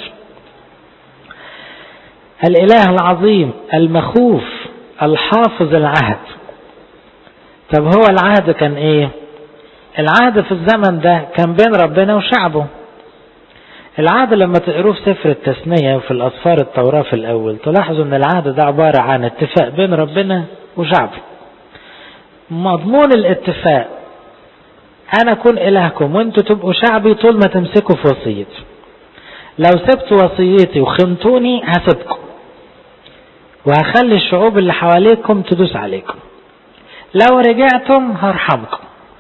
الاله العظيم المخوف الحافظ العهد طب هو العهد كان ايه العهد في الزمن ده كان بين ربنا وشعبه العهد لما تقروه في سفر التثنية وفي الأصفار التوراة في الأول تلاحظوا أن العهد ده عبارة عن اتفاق بين ربنا وشعبه مضمون الاتفاق أنا أكون إلهكم وأنتوا تبقوا شعبي طول ما تمسكوا في وصيتي لو سبت وصيتي وخنتوني هسيبكم وهخلي الشعوب اللي حواليكم تدوس عليكم لو رجعتم هرحمكم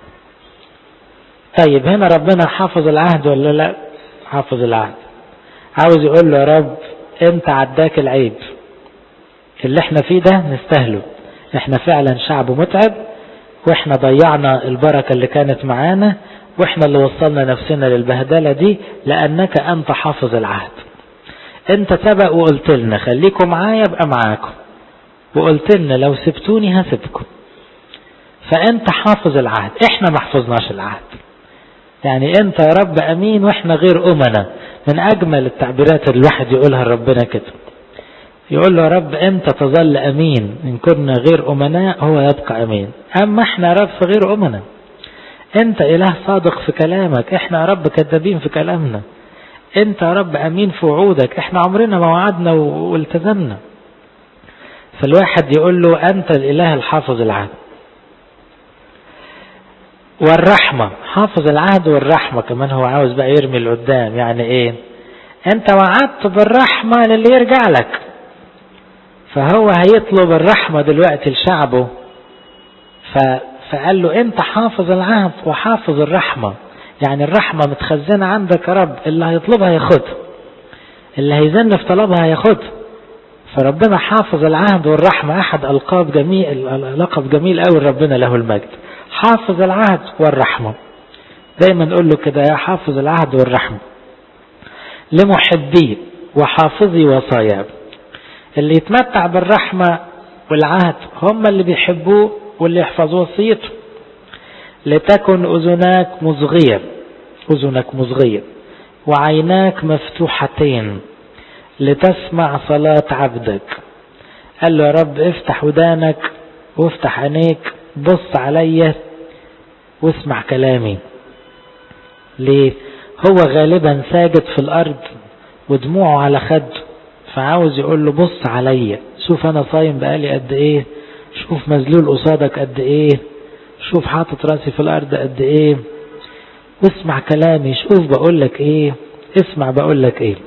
طيب هنا ربنا حافظ العهد ولا لا حافظ العهد عاوز يقول له يا رب انت عداك العيب اللي احنا فيه ده نستاهله احنا فعلا شعب متعب واحنا ضيعنا البركة اللي كانت معانا واحنا اللي وصلنا نفسنا للبهدلة دي لأنك أنت حافظ العهد انت سبق وقلت لنا خليكم معايا ابقى معاكم وقلت لنا لو سبتوني هسيبكم فانت حافظ العهد احنا ما حفظناش العهد يعني انت يا رب امين واحنا غير امنا من اجمل التعبيرات اللي الواحد يقولها لربنا كده يقول له يا رب انت تظل امين ان كنا غير امناء هو يبقى امين اما احنا يا رب غير امنا انت اله صادق في كلامك احنا يا رب كذابين في كلامنا انت يا رب امين في وعودك احنا عمرنا ما وعدنا والتزمنا فالواحد يقول له انت الاله الحافظ العهد والرحمة حافظ العهد والرحمة كمان هو عاوز بقى يرمي لقدام يعني ايه انت وعدت بالرحمة للي يرجع لك فهو هيطلب الرحمة دلوقتي لشعبه ف... فقال له انت حافظ العهد وحافظ الرحمة يعني الرحمة متخزنة عندك يا رب اللي هيطلبها ياخدها اللي هيزن في طلبها ياخدها فربنا حافظ العهد والرحمة أحد ألقاب جميل لقب جميل أوي ربنا له المجد حافظ العهد والرحمة دايما نقول له كده يا حافظ العهد والرحمة لمحبيه وحافظي وصاياه اللي يتمتع بالرحمة والعهد هم اللي بيحبوه واللي يحفظوا وصيته لتكن أذناك مصغية أذنك مصغية وعيناك مفتوحتين لتسمع صلاة عبدك قال له يا رب افتح ودانك وافتح عينيك بص عليا واسمع كلامي ليه هو غالبا ساجد في الارض ودموعه على خده فعاوز يقول له بص عليا شوف انا صايم بقالي قد ايه شوف مذلول قصادك قد ايه شوف حاطط راسي في الارض قد ايه واسمع كلامي شوف بقول لك ايه اسمع بقول لك ايه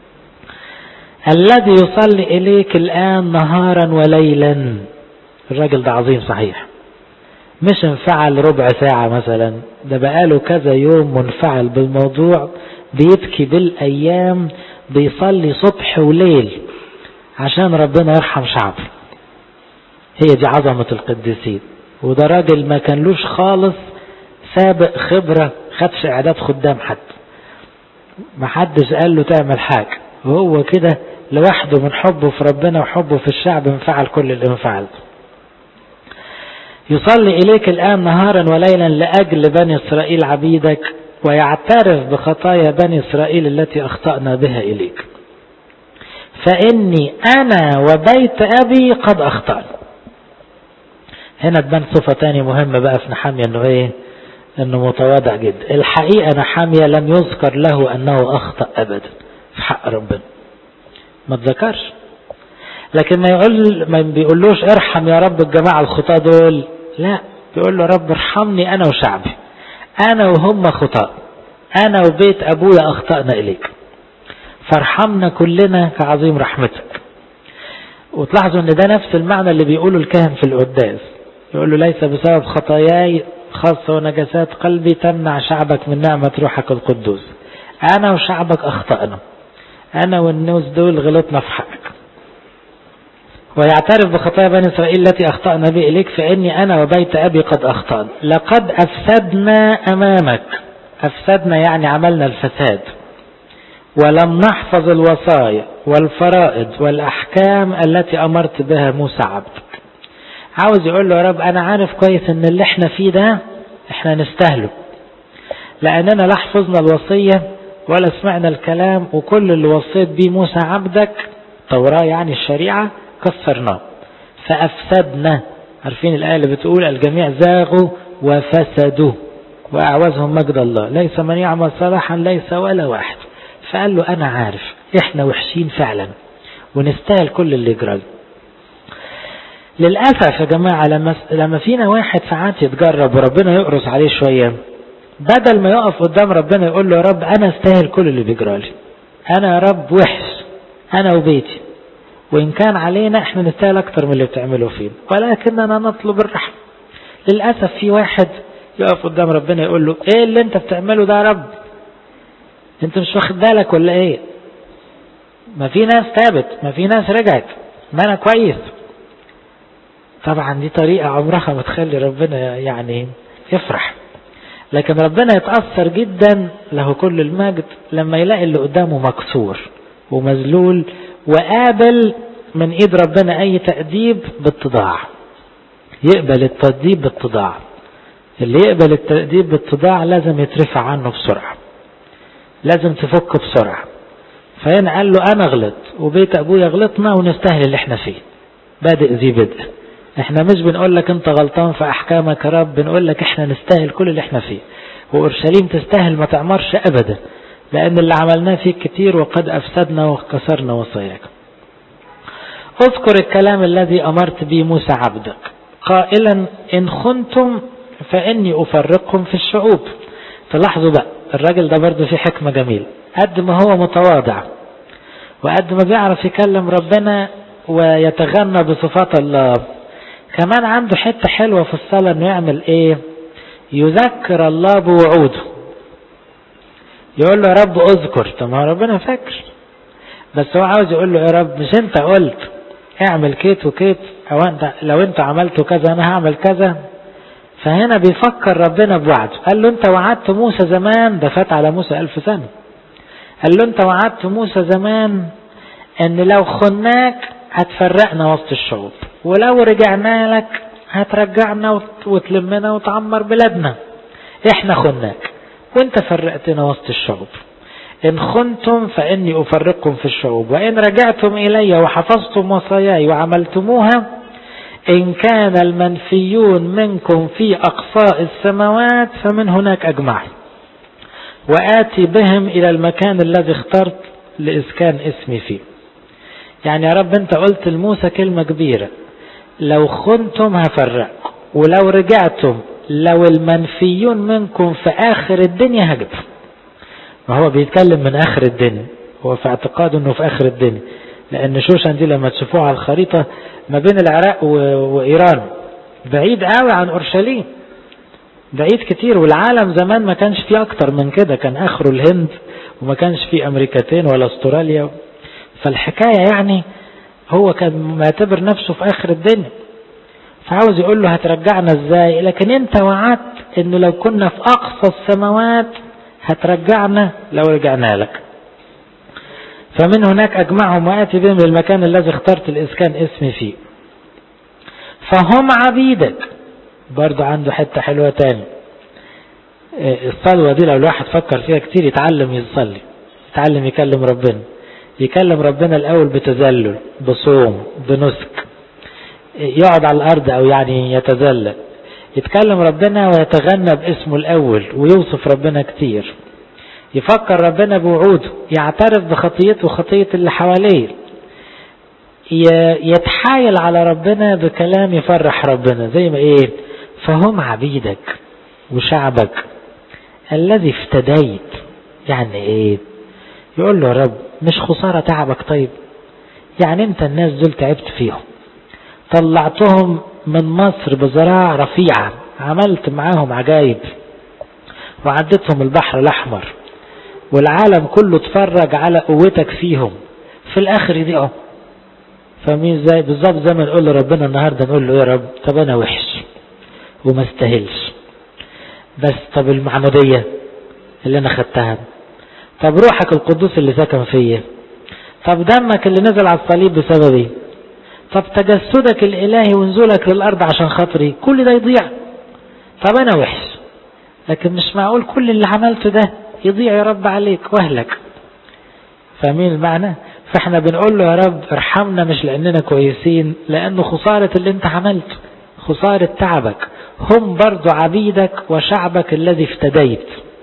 الذي يصلي اليك الان نهارا وليلا الراجل ده عظيم صحيح مش انفعل ربع ساعة مثلا ده بقاله كذا يوم منفعل بالموضوع بيبكي بالايام بيصلي صبح وليل عشان ربنا يرحم شعبه هي دي عظمة القديسين وده راجل ما كانلوش خالص سابق خبرة خدش اعداد خدام حد ما حدش قال له تعمل حاجة وهو كده لوحده من حبه في ربنا وحبه في الشعب انفعل كل الانفعال يصلي إليك الآن نهارا وليلا لأجل بني إسرائيل عبيدك ويعترف بخطايا بني إسرائيل التي أخطأنا بها إليك فإني أنا وبيت أبي قد أخطأنا هنا تبان صفة تاني مهمة بقى في نحامية انه ايه انه متواضع جدا الحقيقة نحامية لم يذكر له انه اخطأ ابدا في حق ربنا ما تذكرش لكن ما يقول ما بيقولوش ارحم يا رب الجماعة الخطاة دول لا بيقول له رب ارحمني انا وشعبي انا وهم خطاء انا وبيت ابويا اخطأنا اليك فارحمنا كلنا كعظيم رحمتك وتلاحظوا ان ده نفس المعنى اللي بيقوله الكاهن في القداس يقول له ليس بسبب خطاياي خاصة ونجاسات قلبي تمنع شعبك من نعمة روحك القدوس أنا وشعبك أخطأنا أنا والنوس دول غلطنا في حقك ويعترف بخطايا بني إسرائيل التي أخطأنا به إليك فإني أنا وبيت أبي قد أخطأنا لقد أفسدنا أمامك أفسدنا يعني عملنا الفساد ولم نحفظ الوصايا والفرائض والأحكام التي أمرت بها موسى عبدك عاوز يقول له يا رب أنا عارف كويس إن اللي احنا فيه ده احنا نستاهله لأننا لا حفظنا الوصية ولا سمعنا الكلام وكل اللي وصيت بيه موسى عبدك توراة يعني الشريعة كسرناه فأفسدنا عارفين الآية اللي بتقول الجميع زاغوا وفسدوا وأعوزهم مجد الله ليس من يعمل صلاحا ليس ولا واحد فقال له أنا عارف إحنا وحشين فعلا ونستاهل كل اللي يجرى للأسف يا جماعة لما لما فينا واحد ساعات يتجرب وربنا يقرص عليه شوية بدل ما يقف قدام ربنا يقول له يا رب أنا استاهل كل اللي بيجرى لي أنا يا رب وحش أنا وبيتي وإن كان علينا إحنا نستاهل أكتر من اللي بتعمله فينا ولكننا نطلب الرحمة للأسف في واحد يقف قدام ربنا يقول له إيه اللي أنت بتعمله ده يا رب أنت مش واخد بالك ولا إيه ما في ناس تابت ما في ناس رجعت ما أنا كويس طبعا دي طريقة عمرها ما تخلي ربنا يعني يفرح لكن ربنا يتأثر جدا له كل المجد لما يلاقي اللي قدامه مكسور ومذلول وقابل من ايد ربنا اي تأديب باتضاع يقبل التأديب باتضاع اللي يقبل التأديب باتضاع لازم يترفع عنه بسرعة لازم تفك بسرعة فهنا قال له انا غلط وبيت ابويا غلطنا ونستاهل اللي احنا فيه بادئ ذي بدء احنا مش بنقول لك انت غلطان في احكامك يا رب بنقول لك احنا نستاهل كل اللي احنا فيه واورشليم تستاهل ما تعمرش ابدا لان اللي عملناه فيك كتير وقد افسدنا وكسرنا وصاياك اذكر الكلام الذي امرت به موسى عبدك قائلا ان خنتم فاني افرقكم في الشعوب تلاحظوا بقى الراجل ده برضه فيه حكمة جميلة قد ما هو متواضع وقد ما بيعرف يكلم ربنا ويتغنى بصفات الله كمان عنده حتة حلوة في الصلاة انه يعمل ايه يذكر الله بوعوده يقول له يا رب اذكر طب ما ربنا فاكر بس هو عاوز يقول له يا رب مش انت قلت اعمل كيت وكيت او انت لو انت عملت كذا انا هعمل كذا فهنا بيفكر ربنا بوعده قال له انت وعدت موسى زمان ده فات على موسى الف سنة قال له انت وعدت موسى زمان ان لو خناك هتفرقنا وسط الشعوب ولو رجعنا لك هترجعنا وتلمنا وتعمر بلادنا احنا خناك وانت فرقتنا وسط الشعوب ان خنتم فاني افرقكم في الشعوب وان رجعتم الي وحفظتم وصاياي وعملتموها ان كان المنفيون منكم في اقصاء السماوات فمن هناك اجمع واتي بهم الى المكان الذي اخترت لاسكان اسمي فيه يعني يا رب انت قلت لموسى كلمة كبيرة لو خنتم هفرقكم ولو رجعتم لو المنفيون منكم في اخر الدنيا هجب ما هو بيتكلم من اخر الدنيا هو في اعتقاده انه في اخر الدنيا لان شوشن دي لما تشوفوها على الخريطة ما بين العراق وايران بعيد قوي عن اورشليم بعيد كتير والعالم زمان ما كانش فيه اكتر من كده كان اخره الهند وما كانش فيه امريكتين ولا استراليا فالحكاية يعني هو كان معتبر نفسه في اخر الدنيا فعاوز يقول له هترجعنا ازاي لكن انت وعدت انه لو كنا في اقصى السماوات هترجعنا لو رجعنا لك فمن هناك اجمعهم واتي بهم للمكان الذي اخترت الاسكان اسمي فيه فهم عبيدك برضو عنده حتة حلوة تاني الصلوة دي لو الواحد فكر فيها كتير يتعلم يصلي يتعلم يكلم ربنا يكلم ربنا الأول بتذلل بصوم بنسك يقعد على الأرض أو يعني يتذلل يتكلم ربنا ويتغنى باسمه الأول ويوصف ربنا كتير يفكر ربنا بوعوده يعترف بخطيته وخطية اللي حواليه يتحايل على ربنا بكلام يفرح ربنا زي ما ايه فهم عبيدك وشعبك الذي افتديت يعني ايه يقول له يا رب مش خسارة تعبك طيب يعني انت الناس دول تعبت فيهم طلعتهم من مصر بزراعة رفيعة عملت معاهم عجايب وعدتهم البحر الأحمر والعالم كله اتفرج على قوتك فيهم في الآخر يضيعوا فاهمين ازاي بالظبط زي ما نقول لربنا النهارده نقول له يا رب طب انا وحش وما استاهلش بس طب المعمودية اللي انا خدتها طب روحك القدوس اللي سكن فيا طب دمك اللي نزل على الصليب بسببي طب تجسدك الالهي ونزولك للارض عشان خاطري كل ده يضيع طب انا وحش لكن مش معقول كل اللي عملته ده يضيع يا رب عليك واهلك فاهمين المعنى فاحنا بنقول له يا رب ارحمنا مش لاننا كويسين لانه خسارة اللي انت عملته خسارة تعبك هم برضو عبيدك وشعبك الذي افتديت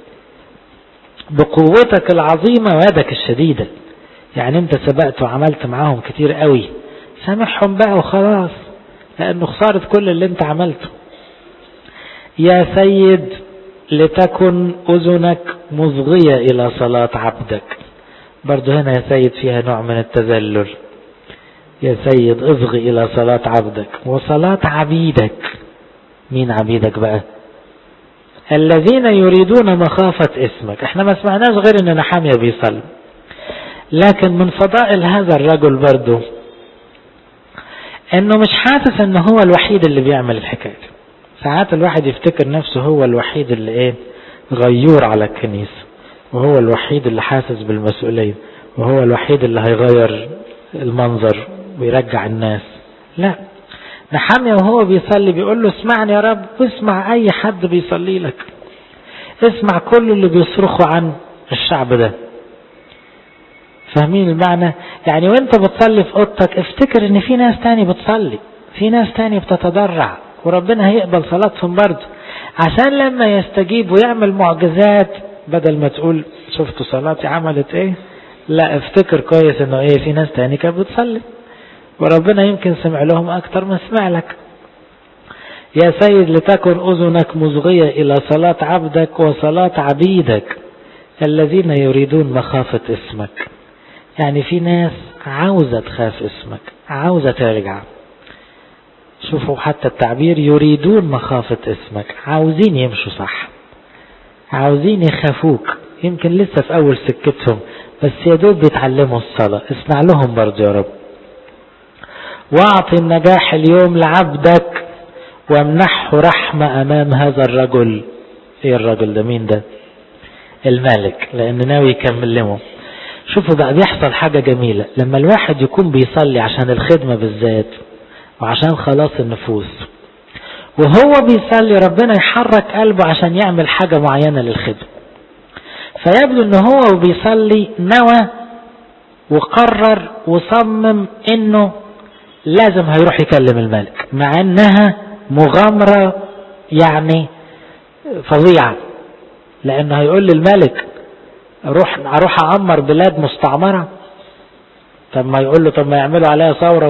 بقوتك العظيمة ويدك الشديدة يعني انت سبقت وعملت معاهم كتير قوي سامحهم بقى وخلاص لانه خسارة كل اللي انت عملته يا سيد لتكن اذنك مصغية الى صلاة عبدك برضو هنا يا سيد فيها نوع من التذلل يا سيد اصغي الى صلاة عبدك وصلاة عبيدك مين عبيدك بقى الذين يريدون مخافة اسمك احنا ما سمعناش غير ان نحامية بيصلي لكن من فضائل هذا الرجل برضو انه مش حاسس ان هو الوحيد اللي بيعمل الحكاية دي ساعات الواحد يفتكر نفسه هو الوحيد اللي ايه غيور على الكنيسة وهو الوحيد اللي حاسس بالمسؤولية وهو الوحيد اللي هيغير المنظر ويرجع الناس لا نحمية وهو بيصلي بيقول له اسمعني يا رب واسمع اي حد بيصلي لك اسمع كل اللي بيصرخوا عن الشعب ده فاهمين المعنى يعني وانت بتصلي في اوضتك افتكر ان في ناس تاني بتصلي في ناس تاني بتتضرع وربنا هيقبل صلاتهم برضه عشان لما يستجيب ويعمل معجزات بدل ما تقول شفتوا صلاتي عملت ايه لا افتكر كويس انه ايه في ناس تاني كانت بتصلي وربنا يمكن سمع لهم اكتر ما سمع لك يا سيد لتكن اذنك مصغية الى صلاة عبدك وصلاة عبيدك الذين يريدون مخافة اسمك يعني في ناس عاوزة تخاف اسمك عاوزة ترجع شوفوا حتى التعبير يريدون مخافة اسمك عاوزين يمشوا صح عاوزين يخافوك يمكن لسه في أول سكتهم بس يا دوب بيتعلموا الصلاة اسمع لهم برضه يا رب واعطي النجاح اليوم لعبدك وامنحه رحمة أمام هذا الرجل ايه الرجل ده مين ده الملك لأن ناوي يكملهم شوفوا بقى بيحصل حاجة جميلة لما الواحد يكون بيصلي عشان الخدمة بالذات وعشان خلاص النفوس وهو بيصلي ربنا يحرك قلبه عشان يعمل حاجة معينة للخدمة فيبدو ان هو بيصلي نوى وقرر وصمم انه لازم هيروح يكلم الملك مع انها مغامرة يعني فظيعة لانه هيقول للملك اروح اروح اعمر بلاد مستعمرة طب ما يقول له طب ما يعملوا عليها ثورة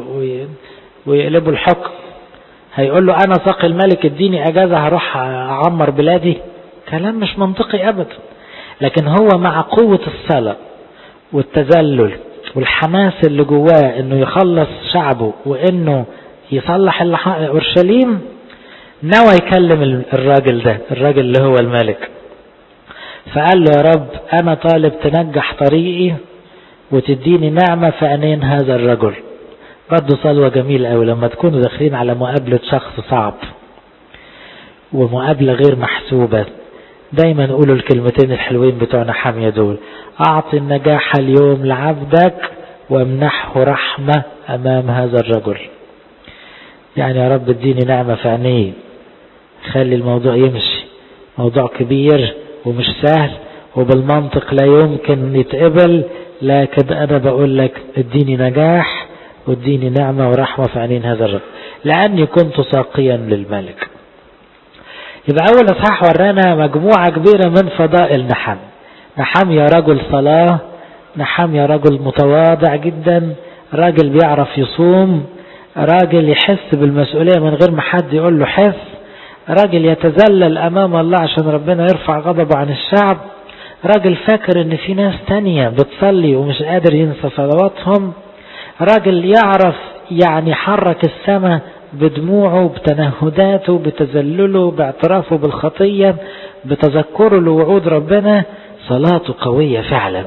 ويقلبوا الحكم هيقول له انا ساقي الملك اديني اجازة هروح اعمر بلادي كلام مش منطقي ابدا لكن هو مع قوة الصلاة والتذلل والحماس اللي جواه انه يخلص شعبه وانه يصلح اورشليم نوى يكلم الراجل ده الراجل اللي هو الملك فقال له يا رب انا طالب تنجح طريقي وتديني نعمة في عينين هذا الرجل برضه صلوة جميلة أوي لما تكونوا داخلين على مقابلة شخص صعب ومقابلة غير محسوبة دايما قولوا الكلمتين الحلوين بتوعنا حامية دول أعطي النجاح اليوم لعبدك وامنحه رحمة أمام هذا الرجل يعني يا رب اديني نعمة في عينيه خلي الموضوع يمشي موضوع كبير ومش سهل وبالمنطق لا يمكن يتقبل لكن أنا بقول لك اديني نجاح واديني نعمة ورحمة في عينين هذا الرجل لأني كنت ساقيا للملك يبقى أول إصحاح ورانا مجموعة كبيرة من فضائل نحم نحم يا رجل صلاة نحم يا رجل متواضع جدا راجل بيعرف يصوم راجل يحس بالمسؤولية من غير ما حد يقول له حس راجل يتذلل أمام الله عشان ربنا يرفع غضبه عن الشعب راجل فاكر ان في ناس تانية بتصلي ومش قادر ينسى صلواتهم راجل يعرف يعني حرك السماء بدموعه بتنهداته بتذلله باعترافه بالخطية بتذكره لوعود ربنا صلاته قوية فعلا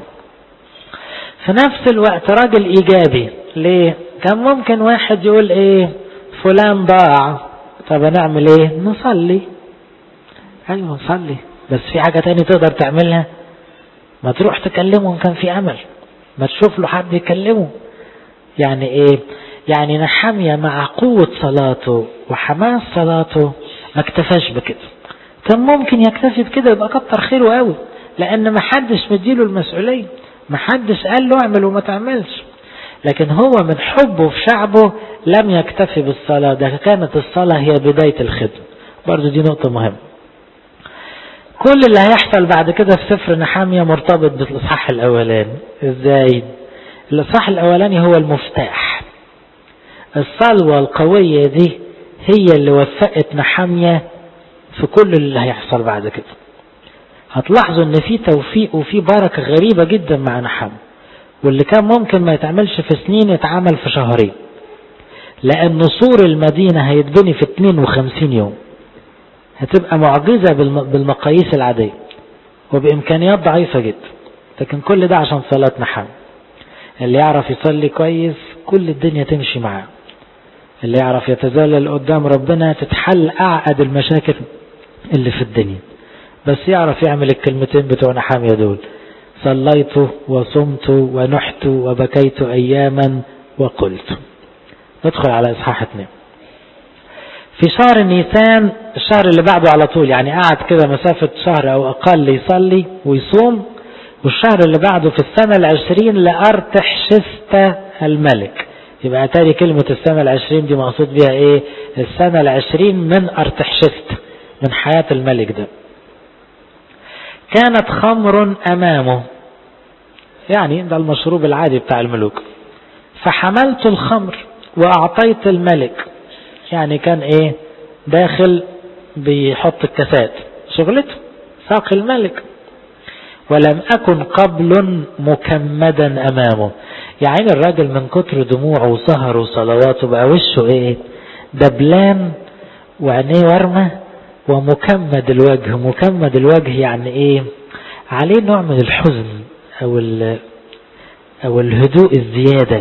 في نفس الوقت راجل إيجابي ليه كان ممكن واحد يقول ايه فلان ضاع طب نعمل ايه نصلي ايوه نصلي بس في حاجة تاني تقدر تعملها ما تروح تكلمه ان كان في امل ما تشوف له حد يكلمه يعني ايه يعني نحمية مع قوة صلاته وحماس صلاته ما اكتفاش بكده كان ممكن يكتفي بكده يبقى كتر خيره قوي لان ما حدش مديله المسؤولية ما حدش قال له اعمل وما تعملش لكن هو من حبه في شعبه لم يكتفي بالصلاة ده كانت الصلاة هي بداية الخدمة برضو دي نقطة مهمة كل اللي هيحصل بعد كده في سفر نحامية مرتبط بالإصحاح الأولاني إزاي الإصحاح الأولاني هو المفتاح الصلوة القوية دي هي اللي وفقت نحامية في كل اللي هيحصل بعد كده هتلاحظوا ان في توفيق وفي بركة غريبة جدا مع نحامية واللي كان ممكن ما يتعملش في سنين يتعمل في شهرين لأن سور المدينة هيتبني في 52 يوم هتبقى معجزة بالمقاييس العادية وبإمكانيات ضعيفة جدا لكن كل ده عشان صلاة نحام اللي يعرف يصلي كويس كل الدنيا تمشي معاه اللي يعرف يتذلل قدام ربنا تتحل أعقد المشاكل اللي في الدنيا بس يعرف يعمل الكلمتين بتوع نحامية دول صليت وصمت ونحت وبكيت أياما وقلت ندخل على إصحاح اتنين في شهر نيسان الشهر اللي بعده على طول يعني قعد كده مسافة شهر أو أقل يصلي ويصوم والشهر اللي بعده في السنة العشرين لأرتح شست الملك يبقى تاني كلمة السنة العشرين دي مقصود بها ايه السنة العشرين من أرتحشست من حياة الملك ده كانت خمر أمامه يعني ده المشروب العادي بتاع الملوك فحملت الخمر وأعطيت الملك يعني كان ايه داخل بيحط الكاسات شغلته ساق الملك ولم أكن قبل مكمدا أمامه يعني الراجل من كتر دموعه وسهر وصلواته بقى وشه ايه دبلان وعينيه ورمة ومكمد الوجه مكمد الوجه يعني ايه عليه نوع من الحزن او او الهدوء الزيادة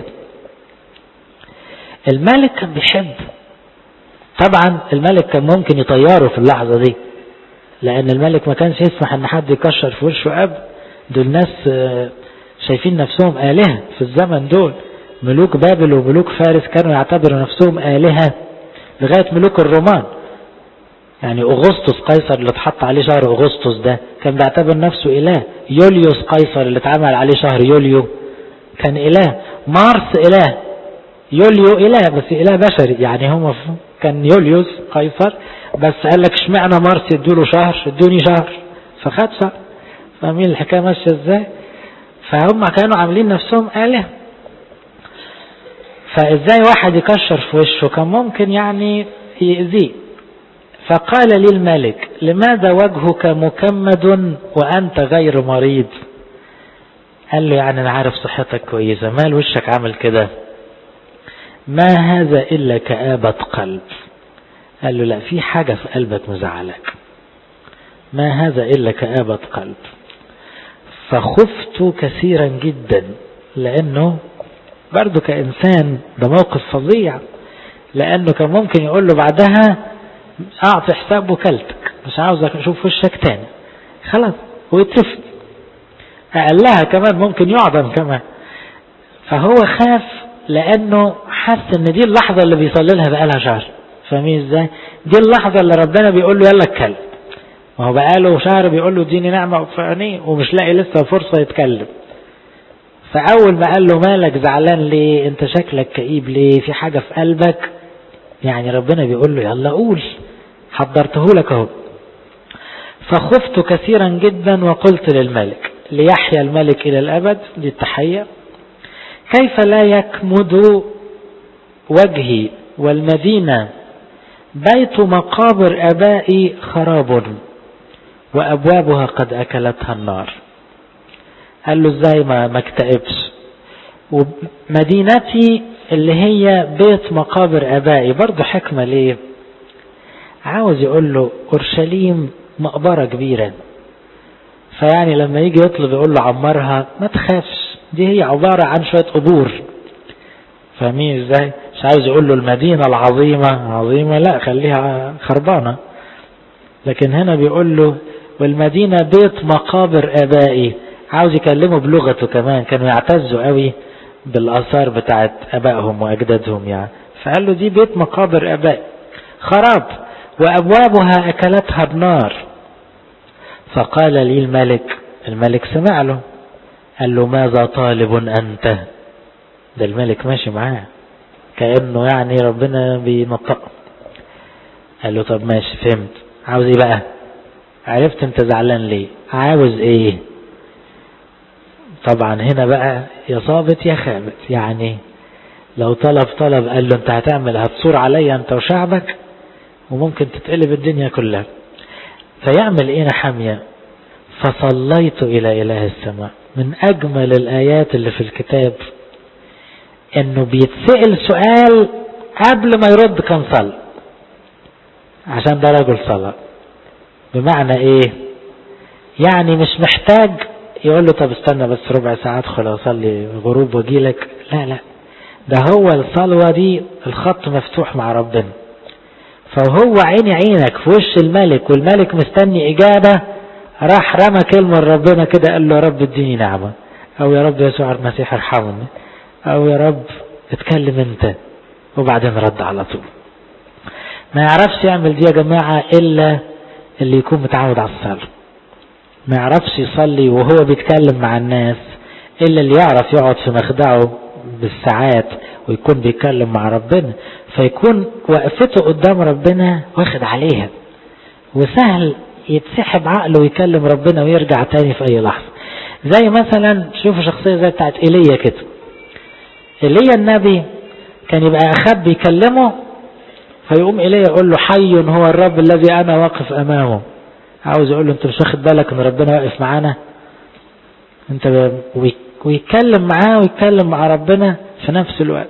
الملك كان بيحب طبعا الملك كان ممكن يطيره في اللحظة دي لان الملك ما كانش يسمح ان حد يكشر في وشه اب دول ناس شايفين نفسهم آلهة في الزمن دول ملوك بابل وملوك فارس كانوا يعتبروا نفسهم آلهة لغاية ملوك الرومان يعني أغسطس قيصر اللي اتحط عليه شهر أغسطس ده كان بيعتبر نفسه إله يوليوس قيصر اللي اتعمل عليه شهر يوليو كان إله مارس إله يوليو إله بس إله بشري يعني هم كان يوليوس قيصر بس قال لك اشمعنى مارس يدوله شهر ادوني شهر فخد شهر فاهمين الحكاية ماشية ازاي فهم كانوا عاملين نفسهم آلهة فازاي واحد يكشر في وشه كان ممكن يعني يأذيه فقال لي الملك لماذا وجهك مكمد وأنت غير مريض قال له يعني أنا عارف صحتك كويسة مال وشك عامل كده ما هذا إلا كآبة قلب قال له لا في حاجة في قلبك مزعلك ما هذا إلا كآبة قلب فخفت كثيرا جدا لأنه برضه كإنسان ده موقف فظيع لأنه كان ممكن يقول له بعدها أعطي حساب وكلتك مش عاوز أشوف وشك تاني خلاص ويترفض أقلها كمان ممكن يعدم كمان فهو خاف لأنه حس إن دي اللحظة اللي بيصلي لها بقالها شهر فاهمين ازاي؟ دي اللحظة اللي ربنا بيقول له يلا اتكلم ما هو بقاله شهر بيقول له اديني نعمة وفقني ومش لاقي لسه فرصة يتكلم فأول ما قال له مالك زعلان ليه انت شكلك كئيب ليه في حاجة في قلبك يعني ربنا بيقول له يلا قول حضرته لك اهو فخفت كثيرا جدا وقلت للملك ليحيا الملك إلى الأبد دي التحية كيف لا يكمد وجهي والمدينة بيت مقابر أبائي خراب وأبوابها قد أكلتها النار قال له ازاي ما ما اكتئبش ومدينتي اللي هي بيت مقابر ابائي برضه حكمة ليه عاوز يقول له اورشليم مقبرة كبيرة فيعني لما يجي يطلب يقول له عمرها ما تخافش دي هي عبارة عن شوية قبور فاهمين ازاي مش عاوز يقول له المدينة العظيمة عظيمة لا خليها خربانة لكن هنا بيقول له والمدينة بيت مقابر ابائي عاوز يكلمه بلغته كمان كانوا يعتزوا قوي بالآثار بتاعت أبائهم وأجدادهم يعني فقال له دي بيت مقابر أبائي خراب وأبوابها أكلتها بنار فقال لي الملك الملك سمع له قال له ماذا طالب أنت ده الملك ماشي معاه كأنه يعني ربنا بينطق قال له طب ماشي فهمت عاوز ايه بقى عرفت انت زعلان ليه عاوز ايه طبعا هنا بقى يا صابت يا خابت يعني لو طلب طلب قال له انت هتعمل هتصور عليا انت وشعبك وممكن تتقلب الدنيا كلها فيعمل ايه نحمية فصليت الى اله السماء من اجمل الايات اللي في الكتاب انه بيتسأل سؤال قبل ما يرد كان صلى عشان ده رجل صلاة بمعنى ايه يعني مش محتاج يقول له طب استنى بس ربع ساعة ادخل اصلي غروب واجي لك لا لا ده هو الصلوة دي الخط مفتوح مع ربنا فهو عيني عينك في وش الملك والملك مستني إجابة راح رمى كلمة لربنا كده قال له يا رب اديني نعمة أو يا رب يسوع المسيح ارحمني أو يا رب اتكلم أنت وبعدين رد على طول ما يعرفش يعمل دي يا جماعة إلا اللي يكون متعود على الصلاة ما يعرفش يصلي وهو بيتكلم مع الناس إلا اللي يعرف يقعد في مخدعه بالساعات ويكون بيتكلم مع ربنا فيكون وقفته قدام ربنا واخد عليها وسهل يتسحب عقله ويكلم ربنا ويرجع تاني في أي لحظة زي مثلا شوفوا شخصية زي بتاعت إيليا كده إيليا النبي كان يبقى أخاب بيكلمه فيقوم إليه يقول له حي هو الرب الذي أنا واقف أمامه عاوز يقول له أنت مش واخد بالك أن ربنا واقف معانا أنت ويتكلم معاه ويتكلم مع ربنا في نفس الوقت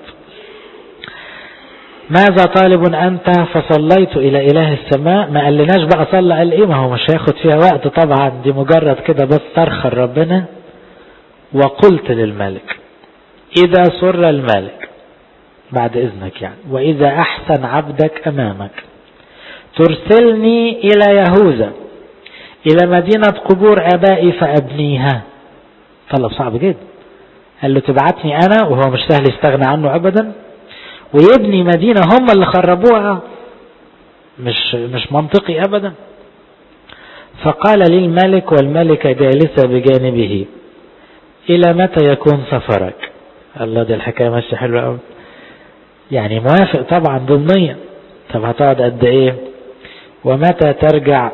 ماذا طالب أنت فصليت إلى إله السماء ما قالناش بقى صلى قال إيه ما هو مش هياخد فيها وقت طبعا دي مجرد كده بس ترخى ربنا وقلت للملك إذا سر الملك بعد إذنك يعني وإذا أحسن عبدك أمامك ترسلني إلى يهوذا إلى مدينة قبور أبائي فأبنيها طلب صعب جدا قال له تبعتني أنا وهو مش سهل يستغنى عنه أبدا ويبني مدينة هم اللي خربوها مش مش منطقي أبدا فقال لي الملك والملكة جالسة بجانبه إلى متى يكون سفرك الله دي الحكاية ماشية حلوة قوي يعني موافق طبعا ضمنيا طب هتقعد قد ايه ومتى ترجع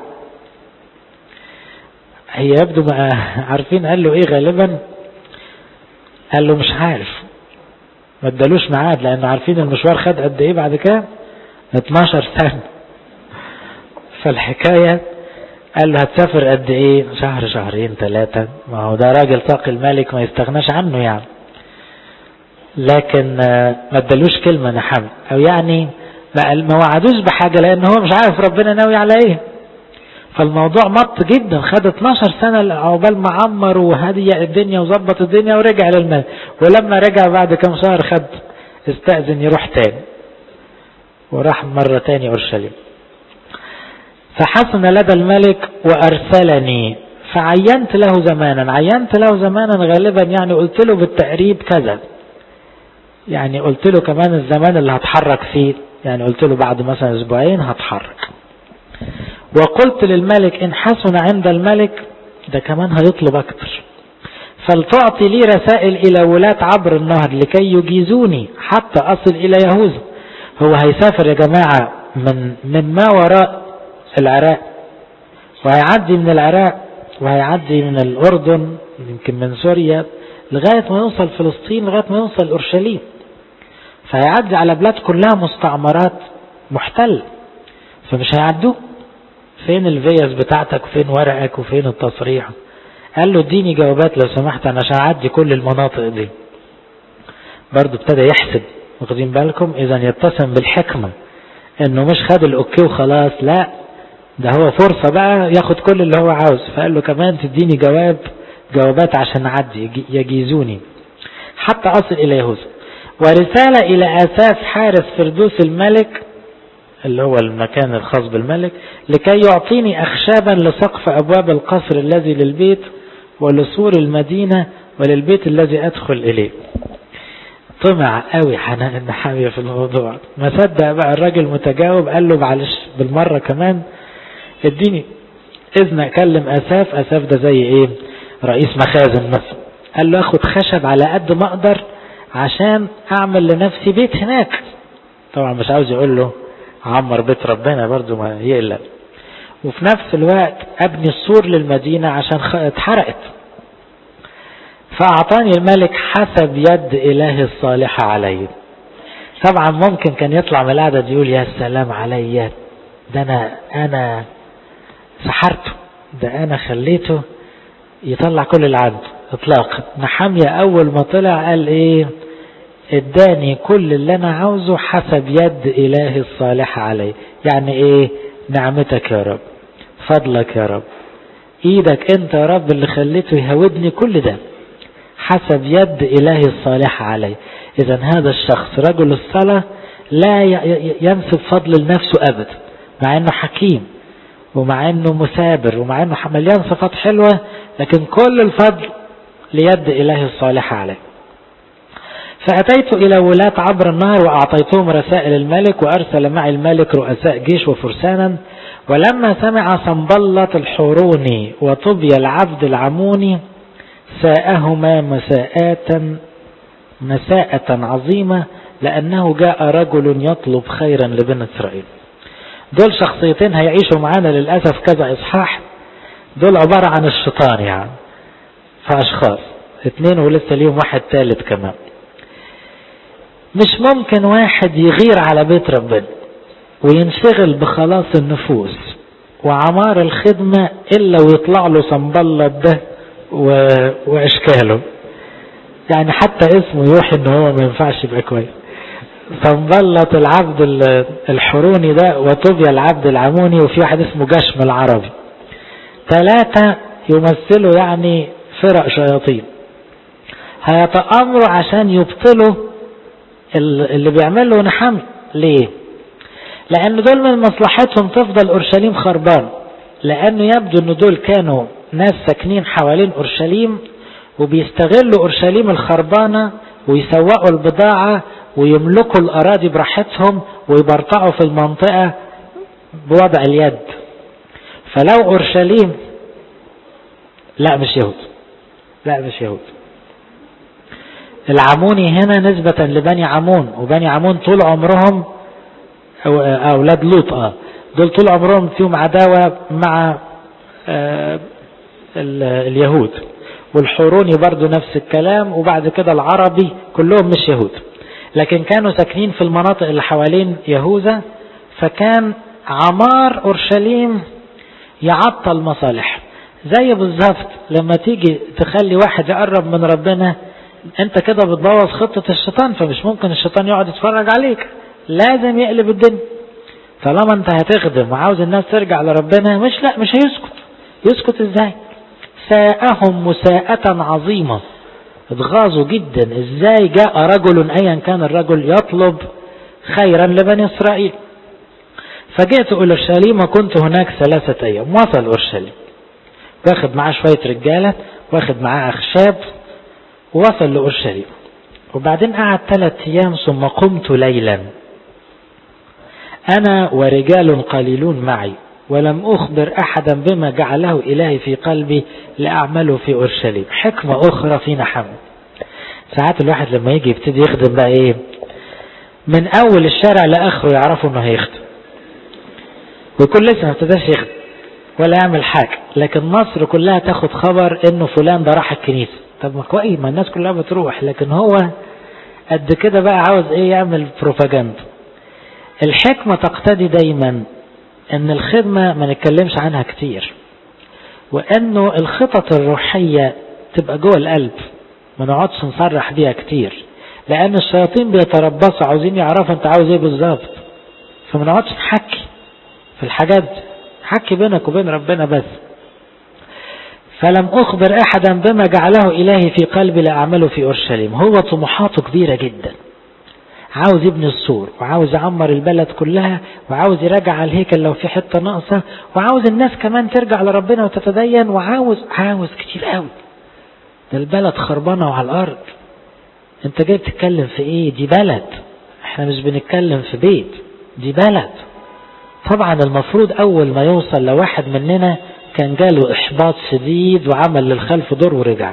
هي يبدو ما عارفين قال له ايه غالبا قال له مش عارف ما ادالوش ميعاد لانه عارفين المشوار خد قد ايه بعد كده 12 سنة فالحكاية قال له هتسافر قد ايه شهر شهرين ثلاثة ما هو ده راجل طاق الملك ما يستغناش عنه يعني لكن ما ادالوش كلمة نحم او يعني ما وعدوش بحاجة لان هو مش عارف ربنا ناوي على ايه فالموضوع مط جدا خد 12 سنة عقبال ما عمر وهدي الدنيا وظبط الدنيا ورجع للمال ولما رجع بعد كم شهر خد استأذن يروح تاني وراح مرة تاني أورشليم فحسن لدى الملك وأرسلني فعينت له زمانا عينت له زمانا غالبا يعني قلت له بالتقريب كذا يعني قلت له كمان الزمان اللي هتحرك فيه يعني قلت له بعد مثلا اسبوعين هتحرك وقلت للملك ان حسن عند الملك ده كمان هيطلب اكتر فلتعطي لي رسائل الى ولاة عبر النهر لكي يجيزوني حتى اصل الى يهوذا هو هيسافر يا جماعة من من ما وراء العراق وهيعدي من العراق وهيعدي من الاردن يمكن من سوريا لغاية ما يوصل فلسطين لغاية ما يوصل اورشليم فهيعدي على بلاد كلها مستعمرات محتل فمش هيعدوه فين الفيز بتاعتك وفين ورقك وفين التصريح قال له اديني جوابات لو سمحت انا عشان اعدي كل المناطق دي برضه ابتدى يحسب واخدين بالكم اذا يتسم بالحكمة انه مش خد الاوكي وخلاص لا ده هو فرصة بقى ياخد كل اللي هو عاوز فقال له كمان تديني جواب جوابات عشان اعدي يجيزوني حتى اصل الى يهوذا ورسالة الى اساس حارس فردوس الملك اللي هو المكان الخاص بالملك لكي يعطيني أخشابا لسقف أبواب القصر الذي للبيت ولسور المدينة وللبيت الذي أدخل إليه طمع قوي حنان النحامية في الموضوع ما صدق بقى الراجل متجاوب قال له معلش بالمرة كمان اديني إذن أكلم أساف أساف ده زي إيه رئيس مخازن مثلا قال له أخد خشب على قد ما أقدر عشان أعمل لنفسي بيت هناك طبعا مش عاوز يقول له عمر بيت ربنا برضو ما يقلق وفي نفس الوقت ابني السور للمدينة عشان اتحرقت فأعطاني الملك حسب يد إله الصالحة علي طبعا ممكن كان يطلع من القعدة يقول يا سلام علي ده أنا أنا سحرته ده أنا خليته يطلع كل اللي عنده إطلاقا نحمية أول ما طلع قال إيه اداني كل اللي انا عاوزه حسب يد اله الصالح علي يعني ايه نعمتك يا رب فضلك يا رب ايدك انت يا رب اللي خليته يهودني كل ده حسب يد اله الصالح علي إذا هذا الشخص رجل الصلاة لا ينسب فضل لنفسه أبدا مع أنه حكيم ومع أنه مثابر ومع أنه مليان صفات حلوة لكن كل الفضل ليد إله الصالحة عليه فأتيت إلى ولاة عبر النهر وأعطيتهم رسائل الملك وأرسل معي الملك رؤساء جيش وفرسانا ولما سمع صنبلة الحوروني وطبي العبد العموني ساءهما مساءات مساءة عظيمة لأنه جاء رجل يطلب خيرا لبني إسرائيل دول شخصيتين هيعيشوا معانا للأسف كذا إصحاح دول عبارة عن الشيطان يعني فأشخاص اتنين ولسه ليهم واحد ثالث كمان مش ممكن واحد يغير على بيت ربنا وينشغل بخلاص النفوس وعمار الخدمة إلا ويطلع له صنبلط ده و... وأشكاله يعني حتى اسمه يوحي ان هو ما ينفعش يبقى كويس صنبلط العبد الحروني ده وطوبيا العبد العموني وفي واحد اسمه جشم العربي ثلاثة يمثلوا يعني فرق شياطين هيتأمروا عشان يبطلوا اللي بيعمله نحمل ليه لأن دول من مصلحتهم تفضل أورشليم خربان لأنه يبدو أن دول كانوا ناس ساكنين حوالين أورشليم وبيستغلوا أورشليم الخربانة ويسوقوا البضاعة ويملكوا الأراضي براحتهم ويبرطعوا في المنطقة بوضع اليد فلو أورشليم لا مش يهود لا مش يهود العموني هنا نسبة لبني عمون وبني عمون طول عمرهم أولاد لوط آه دول طول عمرهم فيهم عداوة مع آه اليهود والحوروني برضو نفس الكلام وبعد كده العربي كلهم مش يهود لكن كانوا ساكنين في المناطق اللي حوالين يهوذا فكان عمار أورشليم يعطل مصالح زي بالظبط لما تيجي تخلي واحد يقرب من ربنا انت كده بتبوظ خطة الشيطان فمش ممكن الشيطان يقعد يتفرج عليك لازم يقلب الدنيا طالما انت هتخدم وعاوز الناس ترجع لربنا مش لا مش هيسكت يسكت ازاي ساءهم مساءة عظيمة اتغاظوا جدا ازاي جاء رجل ايا كان الرجل يطلب خيرا لبني اسرائيل فجئت الى اورشليم وكنت هناك ثلاثة ايام وصل اورشليم واخد معاه شوية رجالة واخد معاه اخشاب ووصل لاورشليم وبعدين قعد ثلاث ايام ثم قمت ليلا انا ورجال قليلون معي ولم أخبر أحدا بما جعله إلهي في قلبي لأعمله في أورشليم حكمة أخرى في نحم ساعات الواحد لما يجي يبتدي يخدم بقى إيه من أول الشارع لآخره يعرفوا إنه هيخدم ويكون لسه ما ابتداش يخدم ولا يعمل حاجة لكن مصر كلها تاخد خبر إنه فلان ده راح الكنيسة طب ما كويس ما الناس كلها بتروح لكن هو قد كده بقى عاوز إيه يعمل بروباجندا الحكمة تقتضي دايما ان الخدمة ما نتكلمش عنها كتير وانه الخطط الروحية تبقى جوه القلب ما نقعدش نصرح بيها كتير لان الشياطين بيتربصوا عاوزين يعرفوا انت عاوز ايه بالظبط فما نقعدش نحكي في الحاجات دي حكي بينك وبين ربنا بس فلم أخبر أحدا بما جعله إلهي في قلبي لأعمله في أورشليم هو طموحاته كبيرة جدا عاوز يبني السور وعاوز يعمر البلد كلها وعاوز يراجع على الهيكل لو في حتة ناقصة وعاوز الناس كمان ترجع لربنا وتتدين وعاوز عاوز كتير قوي ده البلد خربانة وعلى الأرض انت جاي بتتكلم في ايه دي بلد احنا مش بنتكلم في بيت دي بلد طبعا المفروض اول ما يوصل لواحد مننا كان جاله احباط شديد وعمل للخلف دور ورجع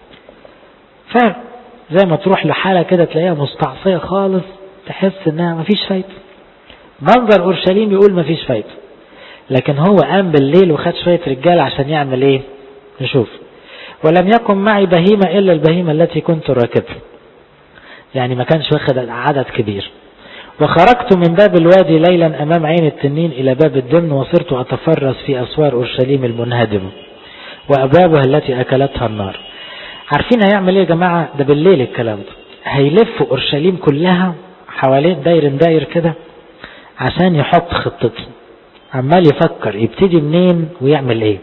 فاهم زي ما تروح لحالة كده تلاقيها مستعصية خالص تحس انها مفيش فايدة منظر اورشليم يقول مفيش فايدة لكن هو قام بالليل وخد شوية رجال عشان يعمل ايه نشوف ولم يكن معي بهيمة الا البهيمة التي كنت راكبها يعني ما كانش واخد عدد كبير وخرجت من باب الوادي ليلا امام عين التنين الى باب الدمن وصرت اتفرس في اسوار اورشليم المنهدمة وابوابها التي اكلتها النار عارفين هيعمل ايه يا جماعة ده بالليل الكلام ده هيلف اورشليم كلها حوالين داير داير كده عشان يحط خطته عمال يفكر يبتدي منين ويعمل ايه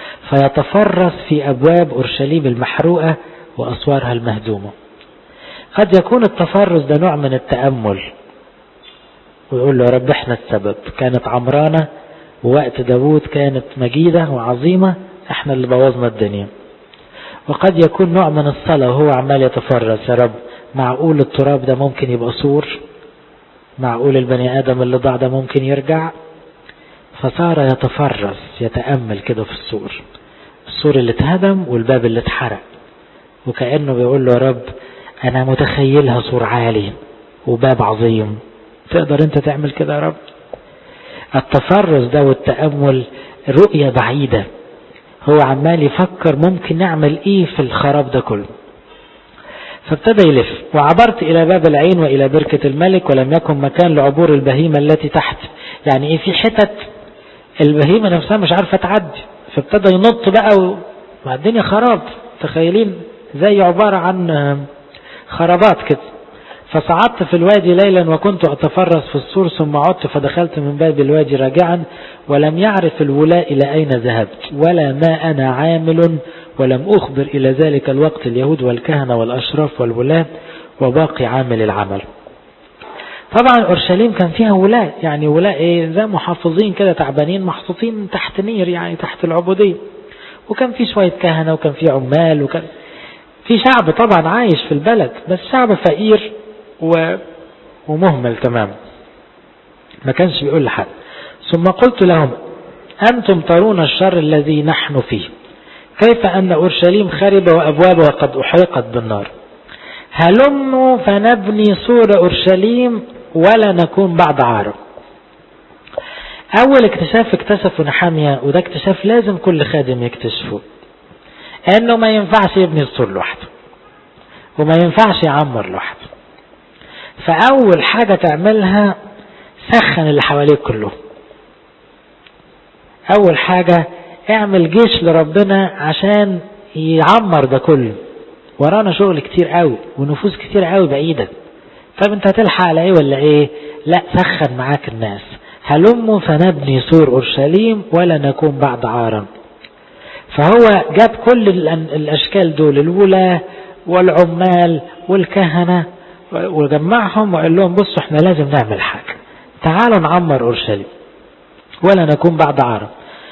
فيتفرس في ابواب اورشليم المحروقة واسوارها المهدومة قد يكون التفرس ده نوع من التأمل ويقول له يا رب احنا السبب كانت عمرانة ووقت داوود كانت مجيدة وعظيمة احنا اللي بوظنا الدنيا وقد يكون نوع من الصلاة وهو عمال يتفرس يا رب معقول التراب ده ممكن يبقى سور معقول البني آدم اللي ضاع ده ممكن يرجع فصار يتفرس يتأمل كده في السور السور اللي اتهدم والباب اللي اتحرق وكأنه بيقول له يا رب أنا متخيلها سور عالي وباب عظيم تقدر أنت تعمل كده يا رب التفرس ده والتأمل رؤية بعيدة هو عمال يفكر ممكن نعمل ايه في الخراب ده كله فابتدى يلف وعبرت الى باب العين والى بركة الملك ولم يكن مكان لعبور البهيمة التي تحت يعني ايه في حتت البهيمة نفسها مش عارفة تعدي فابتدى ينط بقى مع الدنيا خراب تخيلين زي عبارة عن خرابات كده فصعدت في الوادي ليلا وكنت أتفرس في السور ثم عدت فدخلت من باب الوادي راجعا ولم يعرف الولاء إلى أين ذهبت ولا ما أنا عامل ولم أخبر إلى ذلك الوقت اليهود والكهنة والأشراف والولاة وباقي عامل العمل طبعا أورشليم كان فيها ولاء يعني ولاء إيه زي محافظين كده تعبانين محطوطين تحت نير يعني تحت العبودية وكان في شوية كهنة وكان في عمال وكان في شعب طبعا عايش في البلد بس شعب فقير و... ومهمل تماما ما كانش بيقول لحد ثم قلت لهم أنتم ترون الشر الذي نحن فيه كيف أن أورشليم خرب وأبوابها قد أحرقت بالنار هلموا فنبني سور أورشليم ولا نكون بعد عارم أول اكتشاف اكتشفه نحامية وده اكتشاف لازم كل خادم يكتشفه انه ما ينفعش يبني السور لوحده وما ينفعش يعمر لوحده فاول حاجة تعملها سخن اللي حواليك كله اول حاجة اعمل جيش لربنا عشان يعمر ده كله ورانا شغل كتير قوي ونفوس كتير قوي بعيدة طب انت هتلحق على ايه ولا ايه لا سخن معاك الناس هلموا فنبني سور اورشليم ولا نكون بعد عارا فهو جاب كل الاشكال دول الولاة والعمال والكهنة وجمعهم وقال لهم بصوا احنا لازم نعمل حاجة تعالوا نعمر اورشليم ولا نكون بعد عرب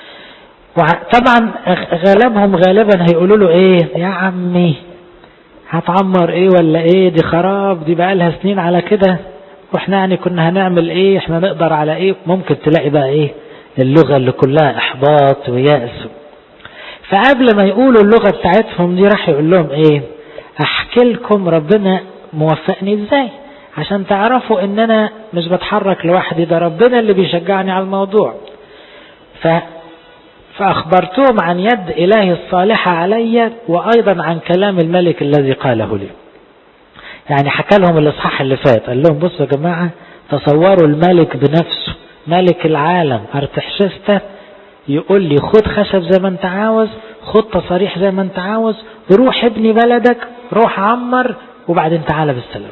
طبعا غالبهم غالبا هيقولوا له ايه يا عمي هتعمر ايه ولا ايه دي خراب دي بقى لها سنين على كده واحنا يعني كنا هنعمل ايه احنا نقدر على ايه ممكن تلاقي بقى ايه اللغة اللي كلها احباط ويأس فقبل ما يقولوا اللغة بتاعتهم دي راح يقول لهم ايه احكي لكم ربنا موفقني ازاي عشان تعرفوا ان انا مش بتحرك لوحدي ده ربنا اللي بيشجعني على الموضوع ف فأخبرتهم عن يد إلهي الصالحة علي وأيضا عن كلام الملك الذي قاله لي يعني حكى لهم الإصحاح اللي فات قال لهم بصوا يا جماعة تصوروا الملك بنفسه ملك العالم أرتحشسته يقول لي خد خشب زي ما انت عاوز خد تصاريح زي ما انت عاوز روح ابني بلدك روح عمر وبعدين تعالى بالسلام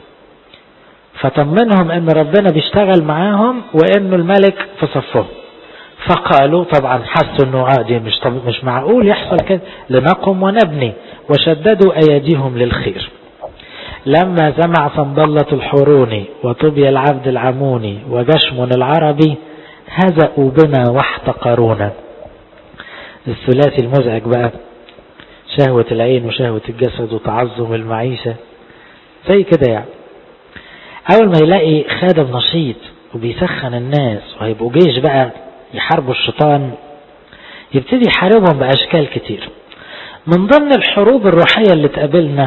فطمنهم ان ربنا بيشتغل معاهم وانه الملك في صفهم فقالوا طبعا حسوا انه عادي مش طب مش معقول يحصل كده لنقم ونبني وشددوا ايديهم للخير لما سمع صنبلة الحوروني وطبي العبد العموني وجشم العربي هزأوا بنا واحتقرونا الثلاثي المزعج بقى شهوة العين وشهوة الجسد وتعظم المعيشة زي كده يعني أول ما يلاقي خادم نشيط وبيسخن الناس وهيبقوا جيش بقى يحاربوا الشيطان يبتدي يحاربهم بأشكال كتير من ضمن الحروب الروحية اللي تقابلنا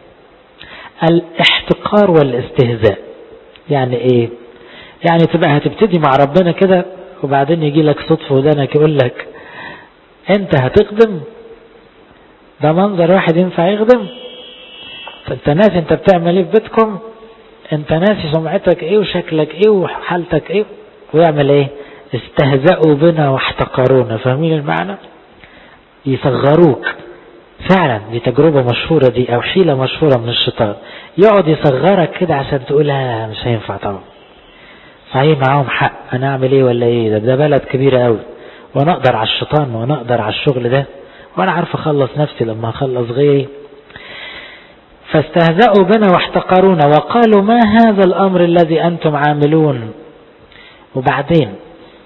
الاحتقار والاستهزاء يعني ايه يعني تبقى هتبتدي مع ربنا كده وبعدين يجي لك صدفة ودانك يقول لك انت هتخدم ده منظر واحد ينفع يخدم انت ناسي انت بتعمل ايه في بيتكم انت ناسي سمعتك ايه وشكلك ايه وحالتك ايه ويعمل ايه استهزأوا بنا واحتقرونا فاهمين المعنى يصغروك فعلا دي تجربة مشهورة دي او حيلة مشهورة من الشيطان يقعد يصغرك كده عشان تقول لا مش هينفع طبعا صحيح معاهم حق انا اعمل ايه ولا ايه ده ده بلد كبيرة قوي وانا اقدر على الشيطان وانا اقدر على الشغل ده وانا عارف اخلص نفسي لما اخلص غيري فاستهزأوا بنا واحتقرونا وقالوا ما هذا الأمر الذي أنتم عاملون وبعدين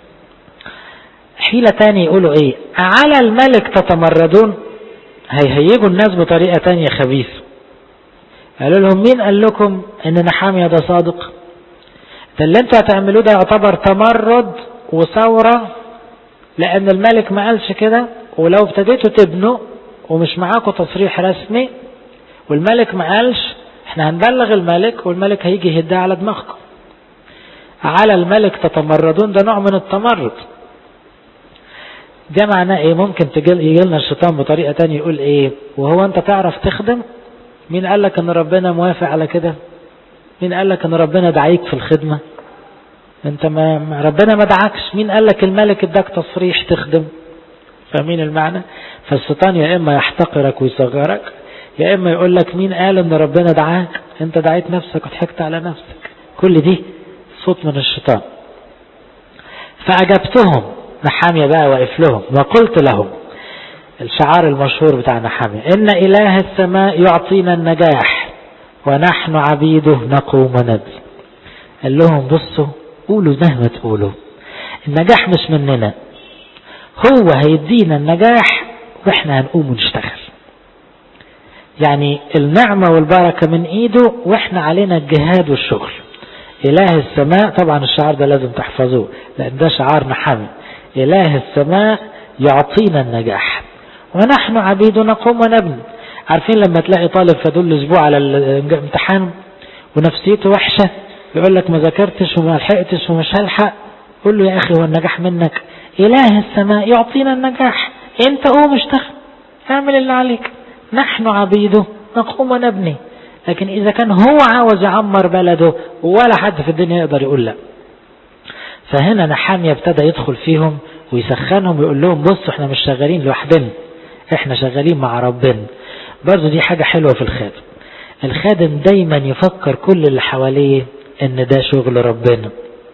حيلة تاني يقولوا ايه على الملك تتمردون هيهيجوا الناس بطريقة تانية خبيثة قالوا لهم مين قال لكم ان نحامية ده صادق ده اللي انتوا هتعملوه ده يعتبر تمرد وثورة لان الملك ما قالش كده ولو ابتديتوا تبنوا ومش معاكم تصريح رسمي والملك ما قالش احنا هنبلغ الملك والملك هيجي يهدها على دماغكم على الملك تتمردون ده نوع من التمرد ده معناه ايه ممكن يجي لنا الشيطان بطريقة تانية يقول ايه وهو انت تعرف تخدم مين قال لك ان ربنا موافق على كده مين قال لك ان ربنا دعيك في الخدمة انت ما ربنا ما دعكش مين قال لك الملك اداك تصريح تخدم فاهمين المعنى فالشيطان يا اما يحتقرك ويصغرك يا اما يقول لك مين قال ان ربنا دعاك انت دعيت نفسك وضحكت على نفسك كل دي صوت من الشيطان فأجبتهم نحامية بقى واقف لهم وقلت لهم الشعار المشهور بتاع نحامية إن إله السماء يعطينا النجاح ونحن عبيده نقوم ونبي قال لهم بصوا قولوا مهما تقولوا النجاح مش مننا هو هيدينا النجاح واحنا هنقوم ونشتغل يعني النعمة والبركة من ايده واحنا علينا الجهاد والشغل اله السماء طبعا الشعار ده لازم تحفظوه لان ده شعار نحامي اله السماء يعطينا النجاح ونحن عبيد نقوم ونبني عارفين لما تلاقي طالب فدول اسبوع على الامتحان ونفسيته وحشة يقول لك ما ذاكرتش وما لحقتش ومش هلحق قول له يا اخي هو النجاح منك اله السماء يعطينا النجاح انت قوم اشتغل اعمل اللي عليك نحن عبيده نقوم ونبني لكن إذا كان هو عاوز يعمر بلده ولا حد في الدنيا يقدر يقول لا فهنا نحامية ابتدى يدخل فيهم ويسخنهم ويقول لهم بصوا احنا مش شغالين لوحدنا احنا شغالين مع ربنا برضو دي حاجة حلوة في الخادم الخادم دايما يفكر كل اللي حواليه ان ده شغل ربنا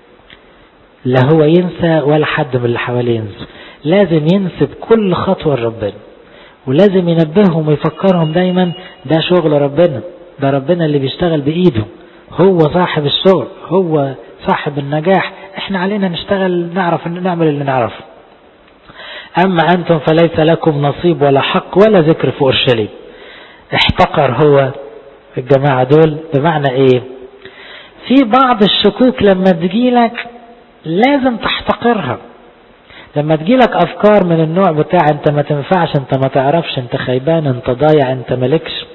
لا هو ينسى ولا حد من اللي حواليه ينسى لازم ينسب كل خطوة لربنا ولازم ينبههم ويفكرهم دايما ده شغل ربنا ده ربنا اللي بيشتغل بإيده هو صاحب الشغل هو صاحب النجاح احنا علينا نشتغل نعرف نعمل اللي نعرفه أما أنتم فليس لكم نصيب ولا حق ولا ذكر في أورشليم احتقر هو الجماعة دول بمعنى ايه في بعض الشكوك لما تجيلك لازم تحتقرها لما تجيلك افكار من النوع بتاع انت ما تنفعش انت ما تعرفش انت خيبان انت ضايع انت مالكش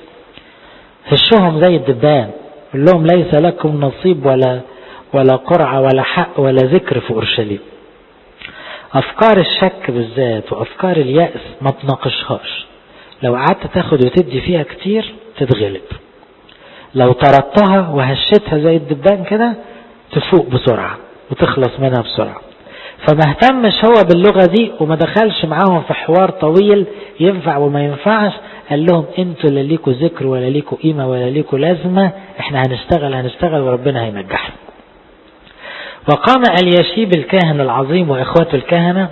هشهم زي الدبان قول لهم ليس لكم نصيب ولا ولا قرعة ولا حق ولا ذكر في أورشليم أفكار الشك بالذات وأفكار اليأس ما تناقشهاش لو قعدت تاخد وتدي فيها كتير تتغلب لو طردتها وهشتها زي الدبان كده تفوق بسرعة وتخلص منها بسرعة فما اهتمش هو باللغة دي وما دخلش معاهم في حوار طويل ينفع وما ينفعش قال لهم انتوا لا ليكوا ذكر ولا ليكوا قيمة ولا ليكوا لازمة احنا هنشتغل هنشتغل وربنا هينجحنا وقام اليشيب الكاهن العظيم واخواته الكهنة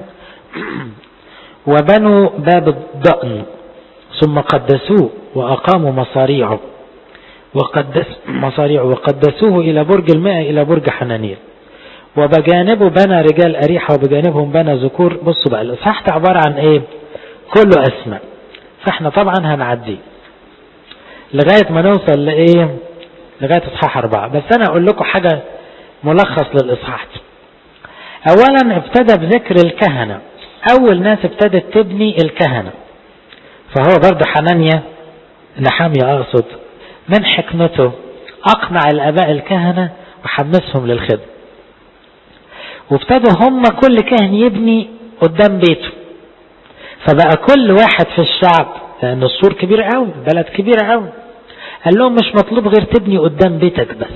وبنوا باب الضأن ثم قدسوه وأقاموا مصاريعه وقدس مصاريعه وقدسوه إلى برج الماء إلى برج حنانيل وبجانبه بنى رجال أريحة وبجانبهم بنى ذكور بصوا بقى الإصحاح عبارة عن إيه كله أسماء فإحنا طبعا هنعديه لغاية ما نوصل لإيه لغاية إصحاح أربعة بس أنا أقول لكم حاجة ملخص للإصحاح ده أولا ابتدى بذكر الكهنة أول ناس ابتدت تبني الكهنة فهو برضه حنانيا نحامية أقصد من حكمته أقنع الآباء الكهنة وحمسهم للخدمة وابتدوا هم كل كاهن يبني قدام بيته فبقى كل واحد في الشعب لأن السور كبير قوي بلد كبير قوي قال لهم مش مطلوب غير تبني قدام بيتك بس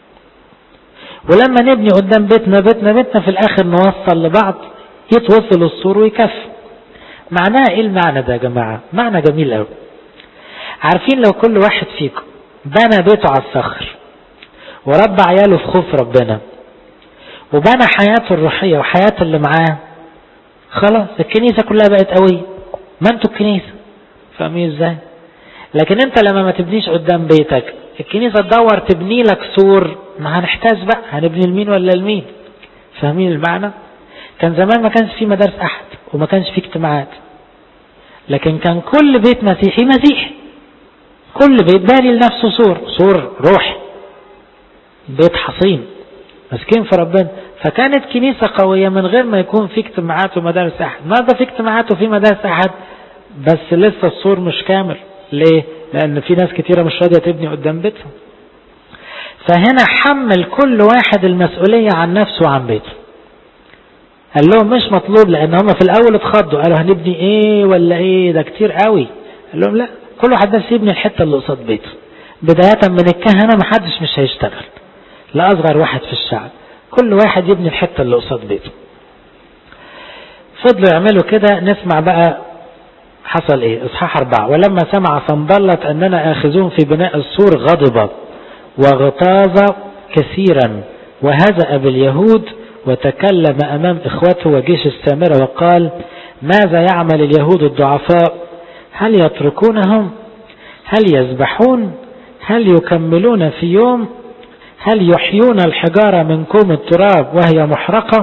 ولما نبني قدام بيتنا بيتنا بيتنا في الآخر نوصل لبعض يتوصل السور ويكفي معناها ايه المعنى ده يا جماعة معنى جميل قوي عارفين لو كل واحد فيكم بنى بيته على الصخر وربى عياله في خوف ربنا وبنى حياته الروحية وحياة اللي معاه خلاص الكنيسة كلها بقت قوية ما انتوا الكنيسة فاهمين ازاي لكن انت لما ما تبنيش قدام بيتك الكنيسة تدور تبني لك سور ما هنحتاج بقى هنبني لمين ولا لمين فاهمين المعنى كان زمان ما كانش في مدارس احد وما كانش في اجتماعات لكن كان كل بيت مسيحي مسيحي كل بيت باني لنفسه سور سور روح بيت حصين مسكين في ربنا فكانت كنيسة قوية من غير ما يكون في اجتماعات ومدارس أحد ماذا في اجتماعات وفي مدارس أحد بس لسه السور مش كامل ليه لأن في ناس كتيرة مش راضية تبني قدام بيتهم فهنا حمل كل واحد المسؤولية عن نفسه وعن بيته قال لهم مش مطلوب لأن هم في الأول اتخضوا قالوا هنبني ايه ولا ايه ده كتير قوي قال لهم لا كل واحد بس يبني الحتة اللي قصاد بيته بداية من الكهنة محدش مش هيشتغل لا أصغر واحد في الشعب كل واحد يبني الحتة اللي قصاد بيته فضلوا يعملوا كده نسمع بقى حصل ايه اصحاح اربعة ولما سمع صنبلت اننا اخذون في بناء السور غضب واغتاظ كثيرا وهزأ باليهود وتكلم امام اخوته وجيش السامرة وقال ماذا يعمل اليهود الضعفاء هل يتركونهم هل يذبحون هل يكملون في يوم هل يحيون الحجارة من كوم التراب وهي محرقة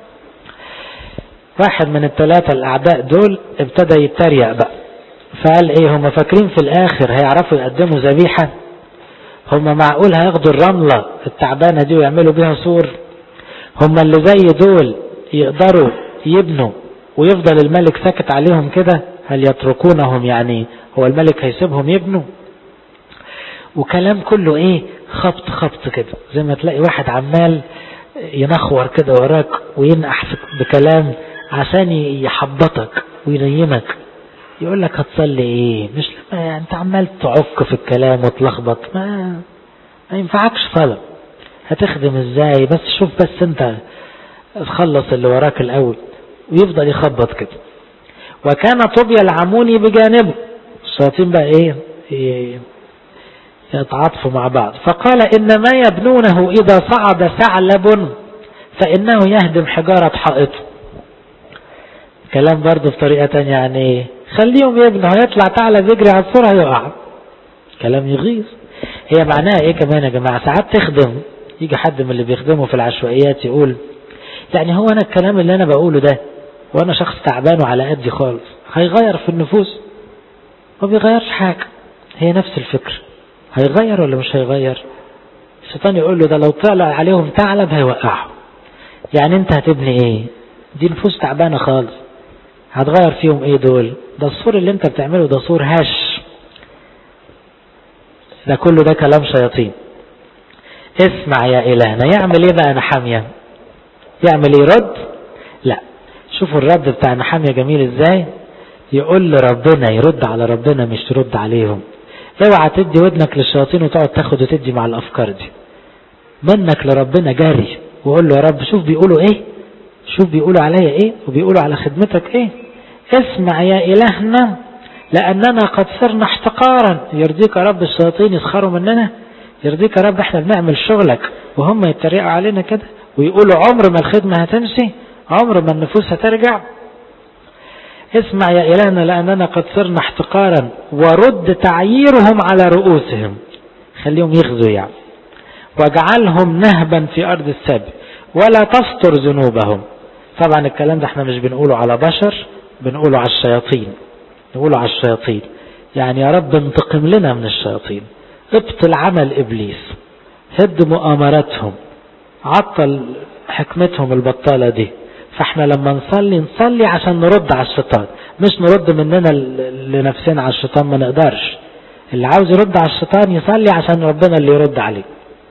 واحد من الثلاثة الأعداء دول ابتدى يتريق بقى فقال ايه هم فاكرين في الآخر هيعرفوا يقدموا ذبيحة هم معقول هياخدوا الرملة التعبانة دي ويعملوا بيها سور هم اللي زي دول يقدروا يبنوا ويفضل الملك ساكت عليهم كده هل يتركونهم يعني هو الملك هيسيبهم يبنوا وكلام كله ايه خبط خبط كده زي ما تلاقي واحد عمال ينخور كده وراك وينقح بكلام عشان يحبطك وينيمك يقول لك هتصلي ايه مش لما يعني انت عمال تعك في الكلام وتلخبط ما ما ينفعكش صلاة هتخدم ازاي بس شوف بس انت تخلص اللي وراك الاول ويفضل يخبط كده وكان طوبيا العموني بجانبه الشياطين بقى ايه يتعاطفوا مع بعض فقال إن ما يبنونه إذا صعد ثعلب فإنه يهدم حجارة حائطه كلام برضه بطريقة تانية يعني خليهم يبنوا هيطلع ثعلب يجري على السرعة يقع كلام يغيظ هي معناها ايه كمان يا جماعة ساعات تخدم يجي حد من اللي بيخدموا في العشوائيات يقول يعني هو انا الكلام اللي انا بقوله ده وانا شخص تعبان وعلى قدي خالص هيغير في النفوس ما بيغيرش حاجة هي نفس الفكر هيغير ولا مش هيغير الشيطان يقول له ده لو طلع عليهم ثعلب هيوقعهم يعني انت هتبني ايه دي نفوس تعبانه خالص هتغير فيهم ايه دول ده الصور اللي انت بتعمله ده صور هش ده كله ده كلام شياطين اسمع يا إلهنا يعمل ايه بقى نحامية يعمل ايه رد لا شوفوا الرد بتاع نحامية جميل ازاي يقول لربنا يرد على ربنا مش ترد عليهم اوعى تدي ودنك للشياطين وتقعد تاخد وتدي مع الافكار دي منك لربنا جاري وقول له يا رب شوف بيقولوا ايه شوف بيقولوا عليا ايه وبيقولوا على خدمتك ايه اسمع يا الهنا لاننا قد صرنا احتقارا يرضيك يا رب الشياطين يسخروا مننا يرضيك يا رب احنا بنعمل شغلك وهم يتريقوا علينا كده ويقولوا عمر ما الخدمة هتمشي عمر ما النفوس هترجع اسمع يا إلهنا لأننا قد صرنا احتقارا ورد تعييرهم على رؤوسهم خليهم يخزوا يعني واجعلهم نهبا في أرض السبي ولا تستر ذنوبهم طبعا الكلام ده احنا مش بنقوله على بشر بنقوله على الشياطين نقوله على الشياطين يعني يا رب انتقم لنا من الشياطين ابطل عمل إبليس هد مؤامراتهم عطل حكمتهم البطالة دي فاحنا لما نصلي نصلي عشان نرد على الشيطان مش نرد مننا لنفسنا على الشيطان ما نقدرش اللي عاوز يرد على الشيطان يصلي عشان ربنا اللي يرد عليه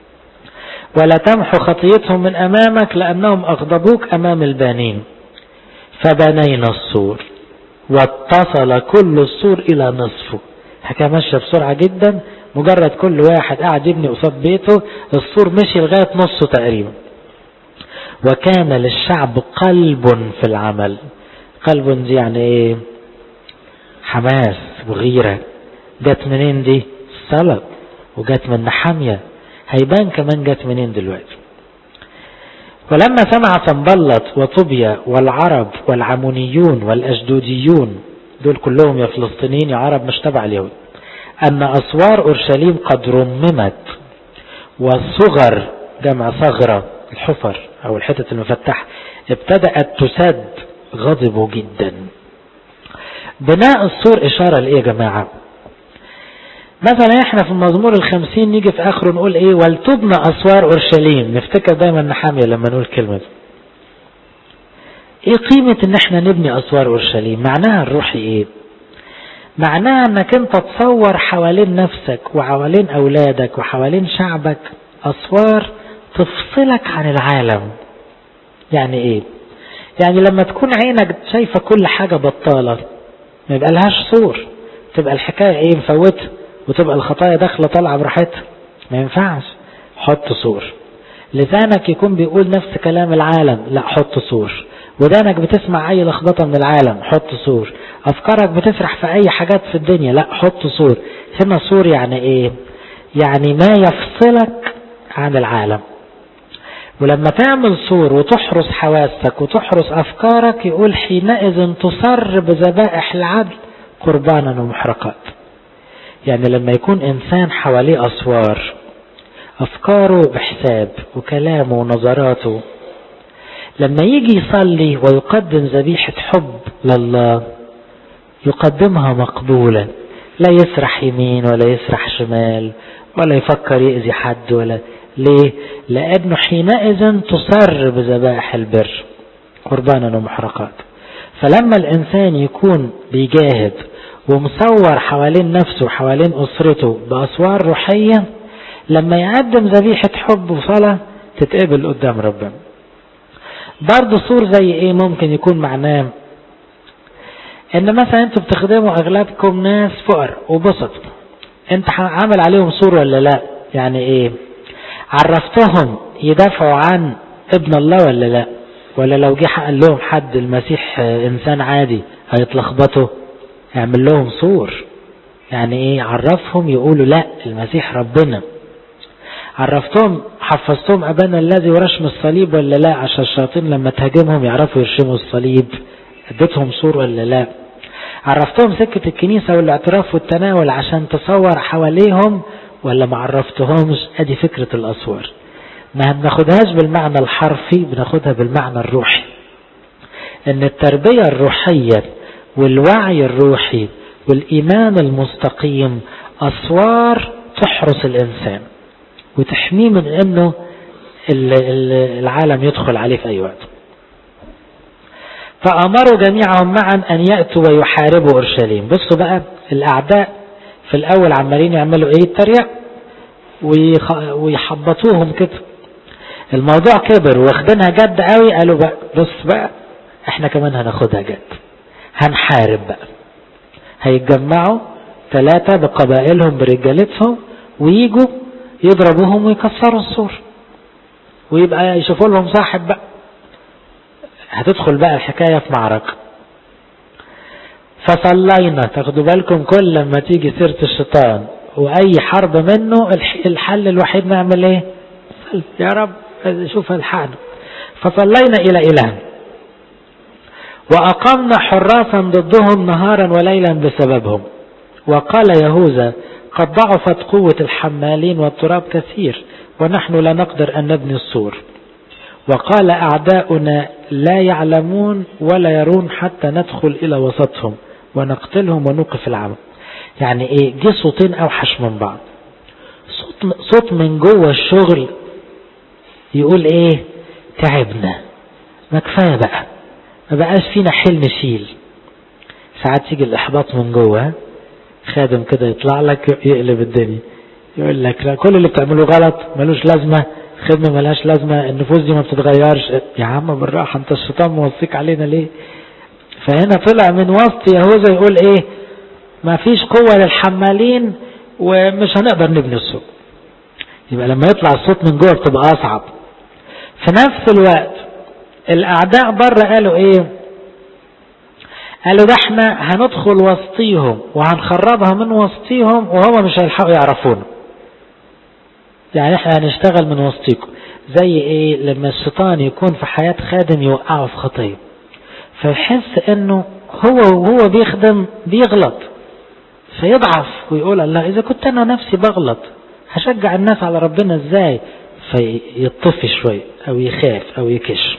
ولا تمحو خطيتهم من أمامك لأنهم أغضبوك أمام البانين فبنينا السور واتصل كل السور إلى نصفه حكاية ماشية بسرعة جدا مجرد كل واحد قاعد يبني قصاد بيته السور مشي لغاية نصه تقريبا وكان للشعب قلب في العمل قلب دي يعني ايه حماس وغيرة جت منين دي الصلاة وجت من نحامية هيبان كمان جت منين دلوقتي ولما سمع سنبلط وطوبيا والعرب والعمونيون والأشدوديون دول كلهم يا فلسطينيين يا عرب مش تبع اليهود أن أسوار أورشليم قد رممت والصغر جمع صغرة الحفر أو الحتة المفتحة ابتدأت تسد غضبوا جدا بناء السور إشارة لإيه يا جماعة مثلا احنا في المزمور الخمسين نيجي في اخره نقول ايه ولتبنى اسوار اورشليم نفتكر دايما نحامية لما نقول كلمة ايه قيمة ان احنا نبني اسوار اورشليم معناها الروحي ايه معناها انك انت تصور حوالين نفسك وحوالين اولادك وحوالين شعبك اسوار تفصلك عن العالم يعني ايه يعني لما تكون عينك شايفة كل حاجة بطالة ما يبقى لهاش سور تبقى الحكاية ايه مفوتة وتبقى الخطايا داخلة طالعة براحتها ما ينفعش حط سور لسانك يكون بيقول نفس كلام العالم لا حط سور ودانك بتسمع اي لخبطة من العالم حط سور افكارك بتسرح في اي حاجات في الدنيا لا حط سور هنا سور يعني ايه يعني ما يفصلك عن العالم ولما تعمل سور وتحرس حواسك وتحرس افكارك يقول حينئذ تصر بذبائح العدل قربانا ومحرقات يعني لما يكون انسان حواليه اسوار افكاره بحساب وكلامه ونظراته لما يجي يصلي ويقدم ذبيحة حب لله يقدمها مقبولا لا يسرح يمين ولا يسرح شمال ولا يفكر يأذي حد ولا ليه لأنه حينئذ تصر بذبائح البر قربانا ومحرقات فلما الإنسان يكون بيجاهد ومصور حوالين نفسه وحوالين أسرته بأسوار روحية لما يقدم ذبيحة حب وصلاة تتقبل قدام ربنا برضه صور زي ايه ممكن يكون معناه ان مثلا انتوا بتخدموا اغلبكم ناس فقر وبسط انت عامل عليهم صور ولا لا يعني ايه عرفتهم يدافعوا عن ابن الله ولا لا ولا لو جه قال لهم حد المسيح انسان عادي هيتلخبطوا يعمل لهم صور يعني ايه عرفهم يقولوا لا المسيح ربنا عرفتهم حفظتهم ابانا الذي ورشم الصليب ولا لا عشان الشياطين لما تهاجمهم يعرفوا يرشموا الصليب اديتهم صور ولا لا عرفتهم سكة الكنيسة والاعتراف والتناول عشان تصور حواليهم ولا ما عرفتهمش ادي فكرة الاسوار ما بناخدهاش بالمعنى الحرفي بناخدها بالمعنى الروحي ان التربية الروحية والوعي الروحي والايمان المستقيم اسوار تحرس الانسان وتحميه من انه العالم يدخل عليه في اي وقت فامروا جميعهم معا ان ياتوا ويحاربوا اورشليم بصوا بقى الاعداء في الاول عمالين يعملوا ايه التريق ويحبطوهم كده الموضوع كبر واخدينها جد قوي قالوا بقى بص بقى احنا كمان هناخدها جد هنحارب بقى هيتجمعوا ثلاثة بقبائلهم برجالتهم ويجوا يضربوهم ويكسروا السور ويبقى يشوفوا لهم صاحب بقى هتدخل بقى الحكاية في معركة فصلينا تاخدوا بالكم كل لما تيجي سيرة الشيطان وأي حرب منه الحل الوحيد نعمل ايه يا رب شوف الحقنا فصلينا إلى إله وأقمنا حراسا ضدهم نهارا وليلا بسببهم وقال يهوذا قد ضعفت قوة الحمالين والتراب كثير ونحن لا نقدر أن نبني السور وقال أعداؤنا لا يعلمون ولا يرون حتى ندخل إلى وسطهم ونقتلهم ونوقف العمل يعني ايه جه صوتين اوحش من بعض صوت صوت من جوه الشغل يقول ايه تعبنا ما كفايه بقى ما بقاش فينا حيل نشيل ساعات يجي الاحباط من جوه خادم كده يطلع لك يقلب الدنيا يقول لك لا كل اللي بتعمله غلط ملوش لازمه خدمه ملهاش لازمه النفوس دي ما بتتغيرش يا عم بالراحه انت الشيطان موصيك علينا ليه فهنا طلع من وسط يهوذا يقول ايه ما فيش قوة للحمالين ومش هنقدر نبني السوق يبقى لما يطلع الصوت من جوه بتبقى اصعب في نفس الوقت الاعداء بره قالوا ايه قالوا ده احنا هندخل وسطيهم وهنخربها من وسطيهم وهم مش هيلحقوا يعرفونا يعني احنا هنشتغل من وسطيكم زي ايه لما الشيطان يكون في حياة خادم يوقعه في خطيه فيحس انه هو وهو بيخدم بيغلط فيضعف ويقول الله إذا كنت أنا نفسي بغلط هشجع الناس على ربنا إزاي فيطفي شوي أو يخاف أو يكش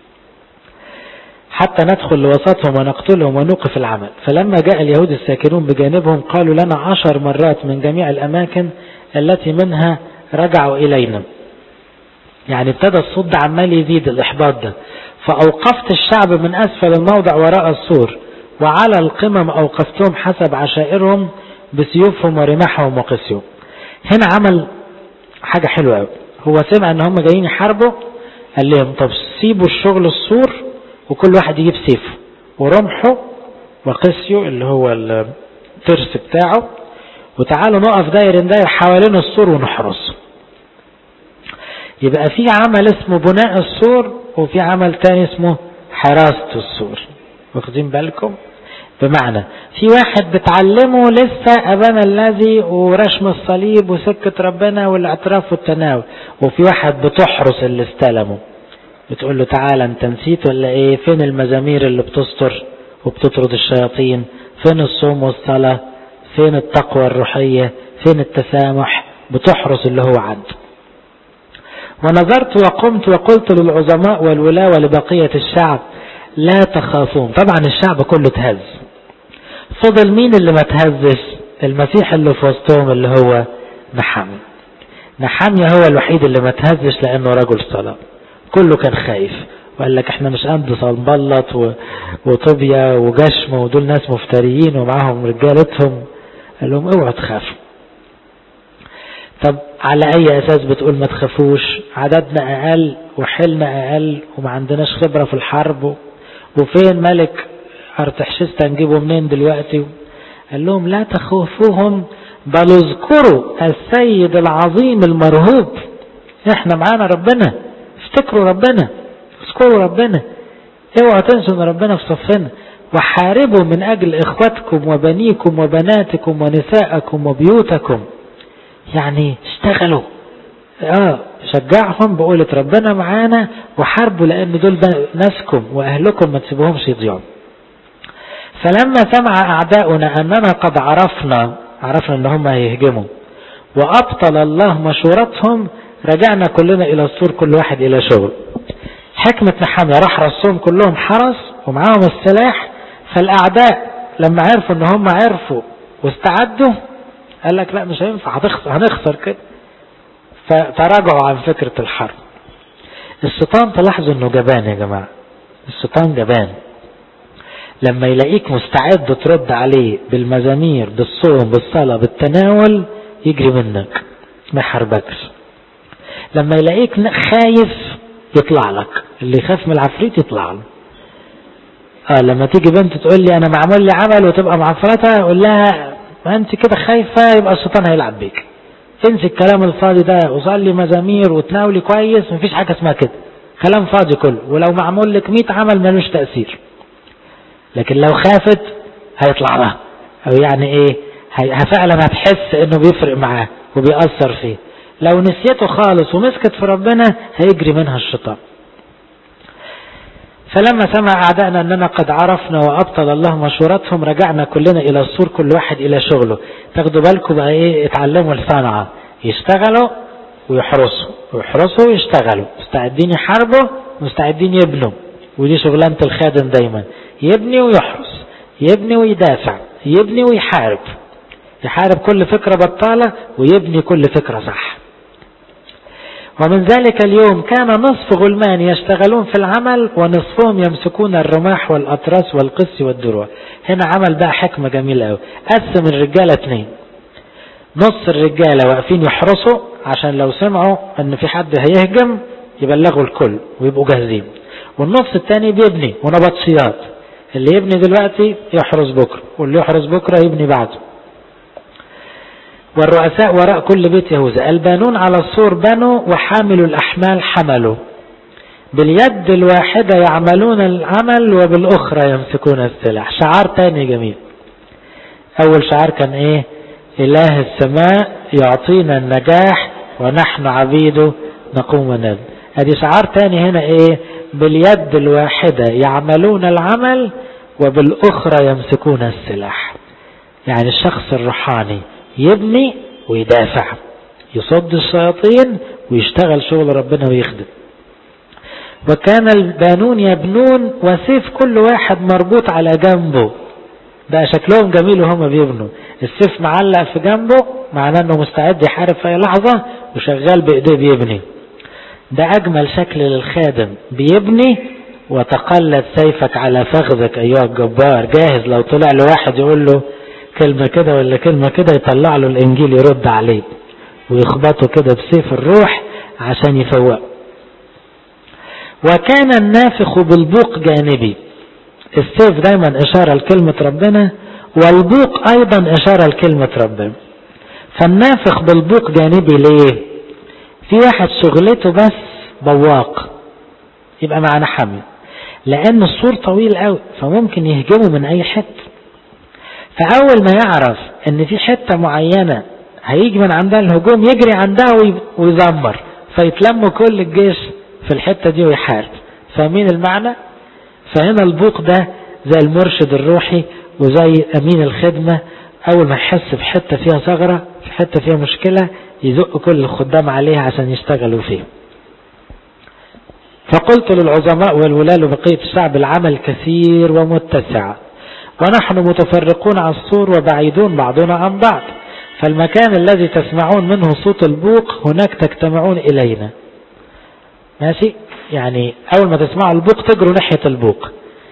حتى ندخل لوسطهم ونقتلهم ونوقف العمل فلما جاء اليهود الساكنون بجانبهم قالوا لنا عشر مرات من جميع الأماكن التي منها رجعوا إلينا يعني ابتدى الصوت ده عمال يزيد الإحباط ده فأوقفت الشعب من أسفل الموضع وراء السور وعلى القمم أوقفتهم حسب عشائرهم بسيوفهم ورماحهم وقسيهم هنا عمل حاجة حلوة قوي هو سمع ان هم جايين يحاربوا قال لهم طب سيبوا الشغل السور وكل واحد يجيب سيفه ورمحه وقسيه اللي هو الترس بتاعه وتعالوا نقف داير داير حوالين السور ونحرسه يبقى في عمل اسمه بناء السور وفي عمل تاني اسمه حراسة السور واخدين بالكم بمعنى في واحد بتعلمه لسه أبانا الذي ورشم الصليب وسكة ربنا والاعتراف والتناول وفي واحد بتحرس اللي استلمه بتقول له تعالى انت نسيت ولا ايه فين المزامير اللي بتستر وبتطرد الشياطين فين الصوم والصلاة فين التقوى الروحية فين التسامح بتحرس اللي هو عنده ونظرت وقمت وقلت للعظماء والولاة ولبقية الشعب لا تخافون طبعا الشعب كله تهز فضل مين اللي ما تهزش المسيح اللي في وسطهم اللي هو نحامي نحامية هو الوحيد اللي ما تهزش لانه رجل صلاة كله كان خايف وقال لك احنا مش قد صنبلط وطوبيا وجشم ودول ناس مفتريين ومعاهم رجالتهم قال لهم اوعوا تخافوا طب على اي اساس بتقول ما تخافوش عددنا اقل وحلنا اقل وما عندناش خبرة في الحرب وفين ملك ارتحشستا نجيبه منين دلوقتي قال لهم لا تخوفوهم بل اذكروا السيد العظيم المرهوب احنا معانا ربنا افتكروا ربنا اذكروا ربنا اوعوا تنسوا ان ربنا في صفنا وحاربوا من اجل اخواتكم وبنيكم وبناتكم ونساءكم وبيوتكم يعني اشتغلوا اه شجعهم بقولة ربنا معانا وحاربوا لان دول ناسكم واهلكم ما تسيبوهمش يضيعوا فلما سمع اعداؤنا اننا قد عرفنا عرفنا ان هم هيهجموا وابطل الله مشورتهم رجعنا كلنا الى السور كل واحد الى شغل حكمة نحامية راح رسوهم كلهم حرس ومعاهم السلاح فالاعداء لما عرفوا ان هم عرفوا واستعدوا قال لك لا مش هينفع هتخسر هنخسر كده فتراجعوا عن فكرة الحرب الشيطان تلاحظوا انه جبان يا جماعة الشيطان جبان لما يلاقيك مستعد ترد عليه بالمزامير بالصوم بالصلاة بالتناول يجري منك ما يحاربكش لما يلاقيك خايف يطلع لك اللي يخاف من العفريت يطلع له اه لما تيجي بنت تقول لي انا معمول لي عمل وتبقى معفرتها اقول لها ما انت كده خايفة يبقى الشيطان هيلعب بيك انسي الكلام الفاضي ده وصلي مزامير وتناولي كويس مفيش حاجة اسمها كده كلام فاضي كله ولو معمول لك 100 عمل ملوش تأثير لكن لو خافت هيطلع لها او يعني ايه فعلا هتحس انه بيفرق معاه وبيأثر فيه لو نسيته خالص ومسكت في ربنا هيجري منها الشيطان فلما سمع أعدائنا أننا قد عرفنا وأبطل الله مشورتهم رجعنا كلنا إلى السور كل واحد إلى شغله تاخدوا بالكم بقى إيه اتعلموا الصنعة يشتغلوا ويحرسوا ويحرسوا ويشتغلوا مستعدين يحاربوا مستعدين يبنوا ودي شغلانة الخادم دايما يبني ويحرس يبني ويدافع يبني ويحارب يحارب كل فكرة بطالة ويبني كل فكرة صح ومن ذلك اليوم كان نصف غلمان يشتغلون في العمل ونصفهم يمسكون الرماح والأطراس والقس والدروع هنا عمل بقى حكمة جميلة قوي قسم الرجالة اتنين نص الرجالة واقفين يحرسوا عشان لو سمعوا ان في حد هيهجم يبلغوا الكل ويبقوا جاهزين والنص التاني بيبني ونبطشيات اللي يبني دلوقتي يحرس بكرة واللي يحرس بكرة يبني بعده والرؤساء وراء كل بيت يهوذا البانون على السور بنوا وحاملوا الأحمال حملوا باليد الواحدة يعملون العمل وبالأخرى يمسكون السلاح شعار تاني جميل أول شعار كان إيه إله السماء يعطينا النجاح ونحن عبيده نقوم ونبني ادي شعار تاني هنا ايه باليد الواحدة يعملون العمل وبالأخرى يمسكون السلاح يعني الشخص الروحاني يبني ويدافع يصد الشياطين ويشتغل شغل ربنا ويخدم وكان البانون يبنون وسيف كل واحد مربوط على جنبه بقى شكلهم جميل وهم بيبنوا السيف معلق في جنبه معناه انه مستعد يحارب في اي لحظة وشغال بايديه بيبني ده اجمل شكل للخادم بيبني وتقلد سيفك على فخذك ايها الجبار جاهز لو طلع له واحد يقول له كلمة كده ولا كلمة كده يطلع له الانجيل يرد عليه ويخبطه كده بسيف الروح عشان يفوق وكان النافخ بالبوق جانبي السيف دايما اشارة لكلمة ربنا والبوق ايضا اشارة لكلمة ربنا فالنافخ بالبوق جانبي ليه في واحد شغلته بس بواق يبقى معنا حمل لان السور طويل قوي فممكن يهجمه من اي حته فاول ما يعرف ان في حته معينه هيجي من عندها الهجوم يجري عندها ويزمر فيتلم كل الجيش في الحته دي ويحارب فاهمين المعنى فهنا البوق ده زي المرشد الروحي وزي امين الخدمه اول ما يحس بحته فيها ثغره في حته فيها مشكله يزق كل الخدام عليها عشان يشتغلوا فيه فقلت للعظماء والولاة وبقية الشعب العمل كثير ومتسع ونحن متفرقون على السور وبعيدون بعضنا عن بعض فالمكان الذي تسمعون منه صوت البوق هناك تجتمعون إلينا ماشي يعني أول ما تسمعوا البوق تجروا ناحية البوق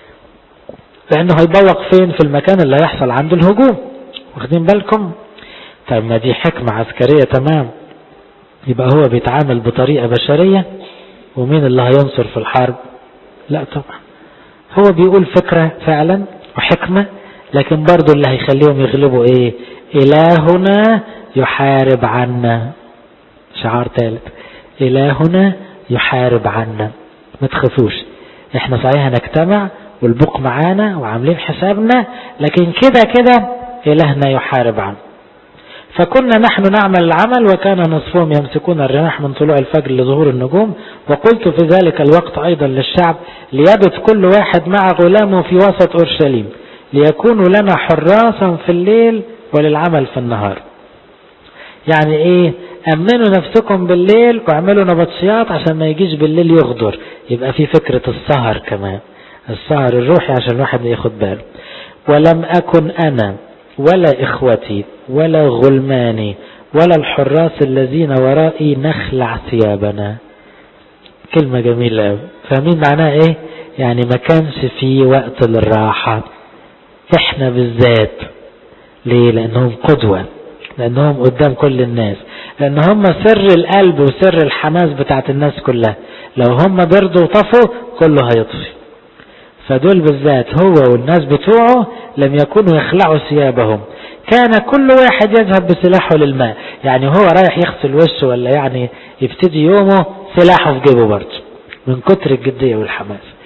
لأنه هيبوق فين في المكان اللي هيحصل عنده الهجوم واخدين بالكم طيب ما دي حكمة عسكرية تمام يبقى هو بيتعامل بطريقة بشرية ومين اللي هينصر في الحرب لا طبعا هو بيقول فكرة فعلا وحكمة لكن برضو اللي هيخليهم يغلبوا ايه الهنا يحارب عنا شعار ثالث الهنا يحارب عنا ما تخافوش احنا صحيح هنجتمع والبوق معانا وعاملين حسابنا لكن كده كده الهنا يحارب عنا فكنا نحن نعمل العمل وكان نصفهم يمسكون الرماح من طلوع الفجر لظهور النجوم وقلت في ذلك الوقت أيضا للشعب ليبت كل واحد مع غلامه في وسط أورشليم ليكونوا لنا حراسا في الليل وللعمل في النهار يعني ايه امنوا نفسكم بالليل واعملوا نبطشيات عشان ما يجيش بالليل يغدر يبقى في فكرة السهر كمان السهر الروحي عشان الواحد ياخد باله ولم اكن انا ولا إخوتي ولا غلماني ولا الحراس الذين ورائي نخلع ثيابنا كلمة جميلة فاهمين معناها ايه يعني ما كانش في وقت للراحة احنا بالذات ليه لانهم قدوة لانهم قدام كل الناس لان هم سر القلب وسر الحماس بتاعت الناس كلها لو هم بردوا وطفوا كله هيطفي فدول بالذات هو والناس بتوعه لم يكونوا يخلعوا ثيابهم كان كل واحد يذهب بسلاحه للماء يعني هو رايح يغسل وشه ولا يعني يبتدي يومه سلاحه في جيبه برضه من كتر الجدية والحماس